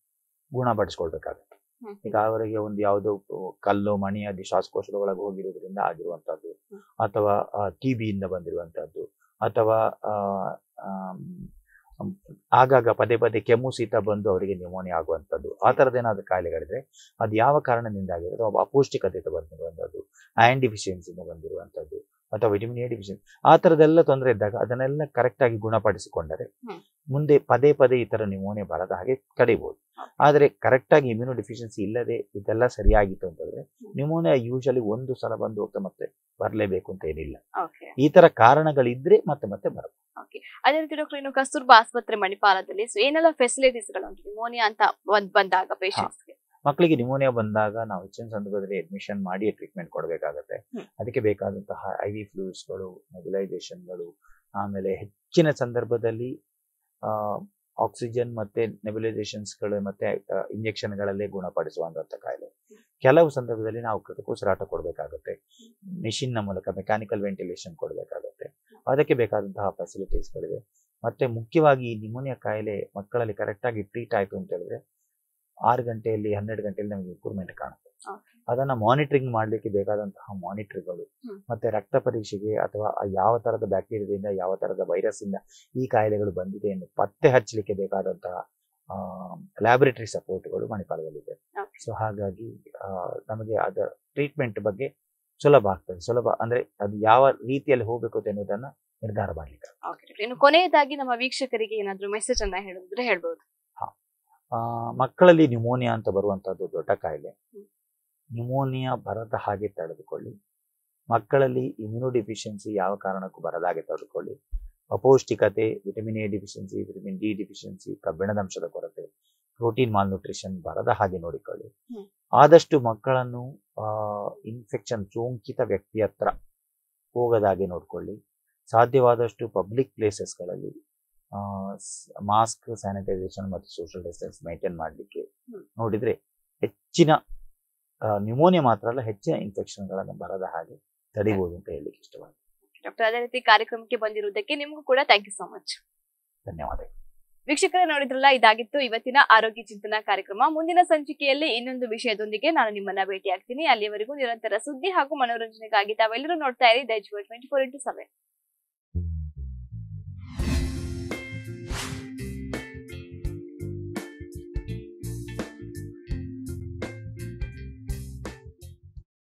ಗುಣಪಡಿಸ್ಕೊಳ್ಬೇಕಾಗತ್ತೆ ಹ್ಮ್. ಈಗ ಅವರಿಗೆ ಒಂದು ಯಾವುದೋ ಕಲ್ಲು ಮಣಿ ಅದು ಶ್ವಾಸಕೋಶದ ಒಳಗೆ ಹೋಗಿರೋದ್ರಿಂದ ಆಗಿರುವಂತಹದ್ದು ಹ್ಮ್. ಅಥವಾ ಟಿ ಬಿಯಿಂದ ಬಂದಿರುವಂತಹದ್ದು ಅಥವಾ ಆ, ಆಮ್, ಆಮ್, ಆಗಾಗ ಪದೇ ಪದೇ ಕೆಮ್ಮು ಶೀತ ಬಂದು ಅವರಿಗೆ ನ್ಯೂಮೋನಿಯಾ ಆಗುವಂಥದ್ದು ಆ ಥರದ್ದೇನಾದ್ರೂ ಕಾಯಿಲೆಗಳಿದ್ರೆ ಅದು ಯಾವ ಕಾರಣದಿಂದ ಆಗಿರೋದು ಅವ ಅಪೌಷ್ಟಿಕತೆಯಿಂದ ಬಂದಿರುವಂಥದ್ದು ಆಯನ್ ಡಿಫಿಷಿಯನ್ಸಿಯಿಂದ ಬಂದಿರುವಂಥದ್ದು ಅಥವಾ ವಿಟಮಿನ್ ಎ ಡಿಫಿಷಿಯನ್ಸಿ ಆ ಥರದ್ದೆಲ್ಲ ತೊಂದರೆ ಇದ್ದಾಗ ಅದನ್ನೆಲ್ಲ ಕರೆಕ್ಟ್ ಆಗಿ ಗುಣಪಡಿಸಿಕೊಂಡರೆ ಹ್ಮ್. ಮುಂದೆ ಪದೇ ಪದೇ ಈ ಥರ ನ್ಯೂಮೋನಿಯಾ ಬರದ ಹಾಗೆ ತಡಿಬಹುದು ಆದರೆ ಕರೆಕ್ಟ್ ಆಗಿ ಇಮ್ಯುನೋ ಡಿಫಿಷಿಯನ್ಸಿ ಇಲ್ಲದೆ ಇದೆಲ್ಲ ಸರಿಯಾಗಿತ್ತು ಅಂತಂದ್ರೆ ನ್ಯೂಮೋನಿಯಾ ಯೂಶಲಿ ಒಂದು ಸಲ ಬಂದು ಹೋಗ್ತಾ ಮತ್ತೆ ಬರಲೇಬೇಕು ಅಂತ ಏನಿಲ್ಲ ಓಕೆ ಈ ತರ ಕಾರಣಗಳಿದ್ರೆ ಮತ್ತೆ ಮತ್ತೆ ಬರುತ್ತೆ ಅದೇ ರೀತಿ ಡಾಕ್ಟರ್ ಇನ್ನು ಕಸ್ತೂರ್ಬಾ ಆಸ್ಪತ್ರೆ ಮಣಿಪಾಲದಲ್ಲಿ ಸೊ ಏನೆಲ್ಲ ಫೆಸಿಲಿಟೀಸ್ ಗಳು ನಿಮೋನಿಯಾ ಅಂತ ಬಂದ್- ಬಂದಾಗ ಪೇಷಂಟ್ಸ್ಗೆ ಮಕ್ಕಳಿಗೆ ನ್ಯೂಮೋನಿಯಾ ಬಂದಾಗ ನಾವು ಹೆಚ್ಚಿನ ಸಂದರ್ಭದಲ್ಲಿ ಅಡ್ಮಿಷನ್ ಮಾಡಿ ಟ್ರೀಟ್ಮೆಂಟ್ ಕೊಡಬೇಕಾಗತ್ತೆ ಹ್ಮ್. ಅದಕ್ಕೆ ಬೇಕಾದಂತಹ ಐ ವಿ ಫ್ಲೂಯಿಡ್ಸ್ಗಳು ನೆಬುಲೈಸೇಷನ್ಗಳು ಆಮೇಲೆ ಹೆಚ್ಚಿನ ಸಂದರ್ಭದಲ್ಲಿ ಆಕ್ಸಿಜನ್ ಮತ್ತೆ ನೆಬುಲೈಸೇಷನ್ಸ್ಗಳು ಮತ್ತೆ ಇಂಜೆಕ್ಷನ್ಗಳಲ್ಲೇ ಗುಣಪಡಿಸುವಂತ ಕಾಯಿಲೆ ಕೆಲವು ಸಂದರ್ಭದಲ್ಲಿ ನಾವು ಉಸಿರಾಟ ಕೊಡಬೇಕಾಗುತ್ತೆ ಮಿಷಿನ್ನ ಮೂಲಕ ಮೆಕ್ಯಾನಿಕಲ್ ವೆಂಟಿಲೇಷನ್ ಕೊಡಬೇಕಾಗುತ್ತೆ ಅದಕ್ಕೆ ಬೇಕಾದಂತಹ ಫೆಸಿಲಿಟೀಸ್ಗಳಿವೆ ಮತ್ತೆ ಮುಖ್ಯವಾಗಿ ಈ ನಿಮೋನಿಯಾ ಕಾಯಿಲೆ ಮಕ್ಕಳಲ್ಲಿ ಕರೆಕ್ಟಾಗಿ ಟ್ರೀಟ್ ಆಯಿತು ಅಂತ ಹೇಳಿದ್ರೆ ಆರು ಗಂಟೆಯಲ್ಲಿ ಹನ್ನೆರಡು ಗಂಟೆಯಲ್ಲಿ ನಮಗೆ ಇಂಪ್ರೂವ್ಮೆಂಟ್ ಕಾಣುತ್ತೆ Okay. ಅದನ್ನ ಮಾನಿಟರಿಂಗ್ ಮಾಡಲಿಕ್ಕೆ ಬೇಕಾದಂತಹ ಮಾನಿಟರ್ಗಳು ಹ್ಮ್. ಮತ್ತೆ ರಕ್ತ ಪರೀಕ್ಷೆಗೆ ಅಥವಾ ಆ ಯಾವ ತರದ ಬ್ಯಾಕ್ಟೀರಿಯಾದಿಂದ ಯಾವ ತರದ ವೈರಸ್ ಇಂದ ಈ ಕಾಯಿಲೆಗಳು ಬಂದಿದೆ ಎಂದು ಪತ್ತೆ ಹಚ್ಚಲಿಕ್ಕೆ ಬೇಕಾದಂತಹ ಲ್ಯಾಬೊರೇಟರಿ ಸಪೋರ್ಟ್ಗಳು ಮಣಿಪಾಲದಲ್ಲಿದೆ Okay. ಸೊ ಹಾಗಾಗಿ ಆ, ನಮಗೆ ಅದರ ಟ್ರೀಟ್ಮೆಂಟ್ ಬಗ್ಗೆ ಸುಲಭ ಆಗ್ತದೆ ಸುಲಭ ಅಂದ್ರೆ ಅದು ಯಾವ ರೀತಿಯಲ್ಲಿ ಹೋಗ್ಬೇಕು ಅಂತ ಎನ್ನುವುದನ್ನ ನಿರ್ಧಾರ ಮಾಡ್ಲಿಕ್ಕೆ ಓಕೆ ಡಾಕ್ಟರ್ ಇನ್ನು ಕೊನೆಯದಾಗಿ ನಮ್ಮ ವೀಕ್ಷಕರಿಗೆ ಏನಾದ್ರು ಮೆಸೇಜ್ ಅನ್ನ ಹೇಳಿದ್ರೆ ಹೇಳ್ಬೋದು ಆ, ಮಕ್ಕಳಲ್ಲಿ ನ್ಯೂಮೋನಿಯಾ ಅಂತ ಬರುವಂತಹದ್ದು ದೊಡ್ಡ ಕಾಯಿಲೆ ಹ್ಮ್. ನ್ಯೂಮೋನಿಯಾ ಬರದ ಹಾಗೆ ತಡೆದುಕೊಳ್ಳಿ ಮಕ್ಕಳಲ್ಲಿ ಇಮ್ಯುನೋ ಡಿಫಿಷಿಯನ್ಸಿ ಯಾವ ಕಾರಣಕ್ಕೂ ಬರದಾಗೆ ತಡೆದುಕೊಳ್ಳಿ ಅಪೌಷ್ಟಿಕತೆ vitamin A deficiency vitamin D deficiency ಕಬ್ಬಿಣದಂಶದ ಕೊರತೆ ಪ್ರೋಟೀನ್ ಮಾಲ್ನ್ಯೂಟ್ರಿಷನ್ ಬರದ ಹಾಗೆ ನೋಡಿಕೊಳ್ಳಿ ಹ್ಮ್. ಆದಷ್ಟು ಮಕ್ಕಳನ್ನು ಇನ್ಫೆಕ್ಷನ್ ಸೋಂಕಿತ ವ್ಯಕ್ತಿ ಹತ್ರ ಹೋಗದಾಗೆ ನೋಡ್ಕೊಳ್ಳಿ ಸಾಧ್ಯವಾದಷ್ಟು ಪಬ್ಲಿಕ್ ಪ್ಲೇಸಸ್ಗಳಲ್ಲಿ ಮಾಸ್ಕ್ ಸ್ಯಾನಿಟೈಸೇಷನ್ ಮತ್ತು ಸೋಷಿಯಲ್ ಡಿಸ್ಟೆನ್ಸ್ ಮೇಂಟೈನ್ ಮಾಡಲಿಕ್ಕೆ ಹ್ಮ್. ನೋಡಿದ್ರೆ ಹೆಚ್ಚಿನ ನ್ಯೂಮೋನಿಯಾ ಮಾತ್ರ ಅಲ್ಲ ಹೆಚ್ಚಿನ ಇನ್ಫೆಕ್ಷನ್ಗಳನ್ನು ಬರದ ಹಾಗೆ ತಡಿಬಹುದು ಅಂತ ಹೇಳಲಿಕ್ಕೆ ಇಷ್ಟವಾಗುತ್ತೆ ಡಾಕ್ಟರ್ ಅದೇ ರೀತಿ ಕಾರ್ಯಕ್ರಮಕ್ಕೆ ಬಂದಿರುವುದಕ್ಕೆ ನಿಮಗೂ ಕೂಡ ಥ್ಯಾಂಕ್ ಯು ಸೊ ಮಚ್ ಧನ್ಯವಾದಗಳು ವೀಕ್ಷಕರೇ ನೋಡಿದ್ರಲ್ಲ ಇದಾಗಿತ್ತು ಇವತ್ತಿನ ಆರೋಗ್ಯ ಚಿಂತನಾ ಕಾರ್ಯಕ್ರಮ ಮುಂದಿನ ಸಂಚಿಕೆಯಲ್ಲಿ ಇನ್ನೊಂದು ವಿಷಯದೊಂದಿಗೆ ನಾನು ನಿಮ್ಮನ್ನ ಭೇಟಿ ಆಗ್ತೀನಿ ಅಲ್ಲಿಯವರೆಗೂ ನಿರಂತರ ಸುದ್ದಿ ಹಾಗೂ ಮನೋರಂಜನೆಗಾಗಿ ತಾವೆಲ್ಲರೂ ನೋಡ್ತಾ ಇರಿ ದೈಜ್ ಟ್ವೆಂಟಿ ಫೋರ್ ಇಂಟು ಸೆವೆನ್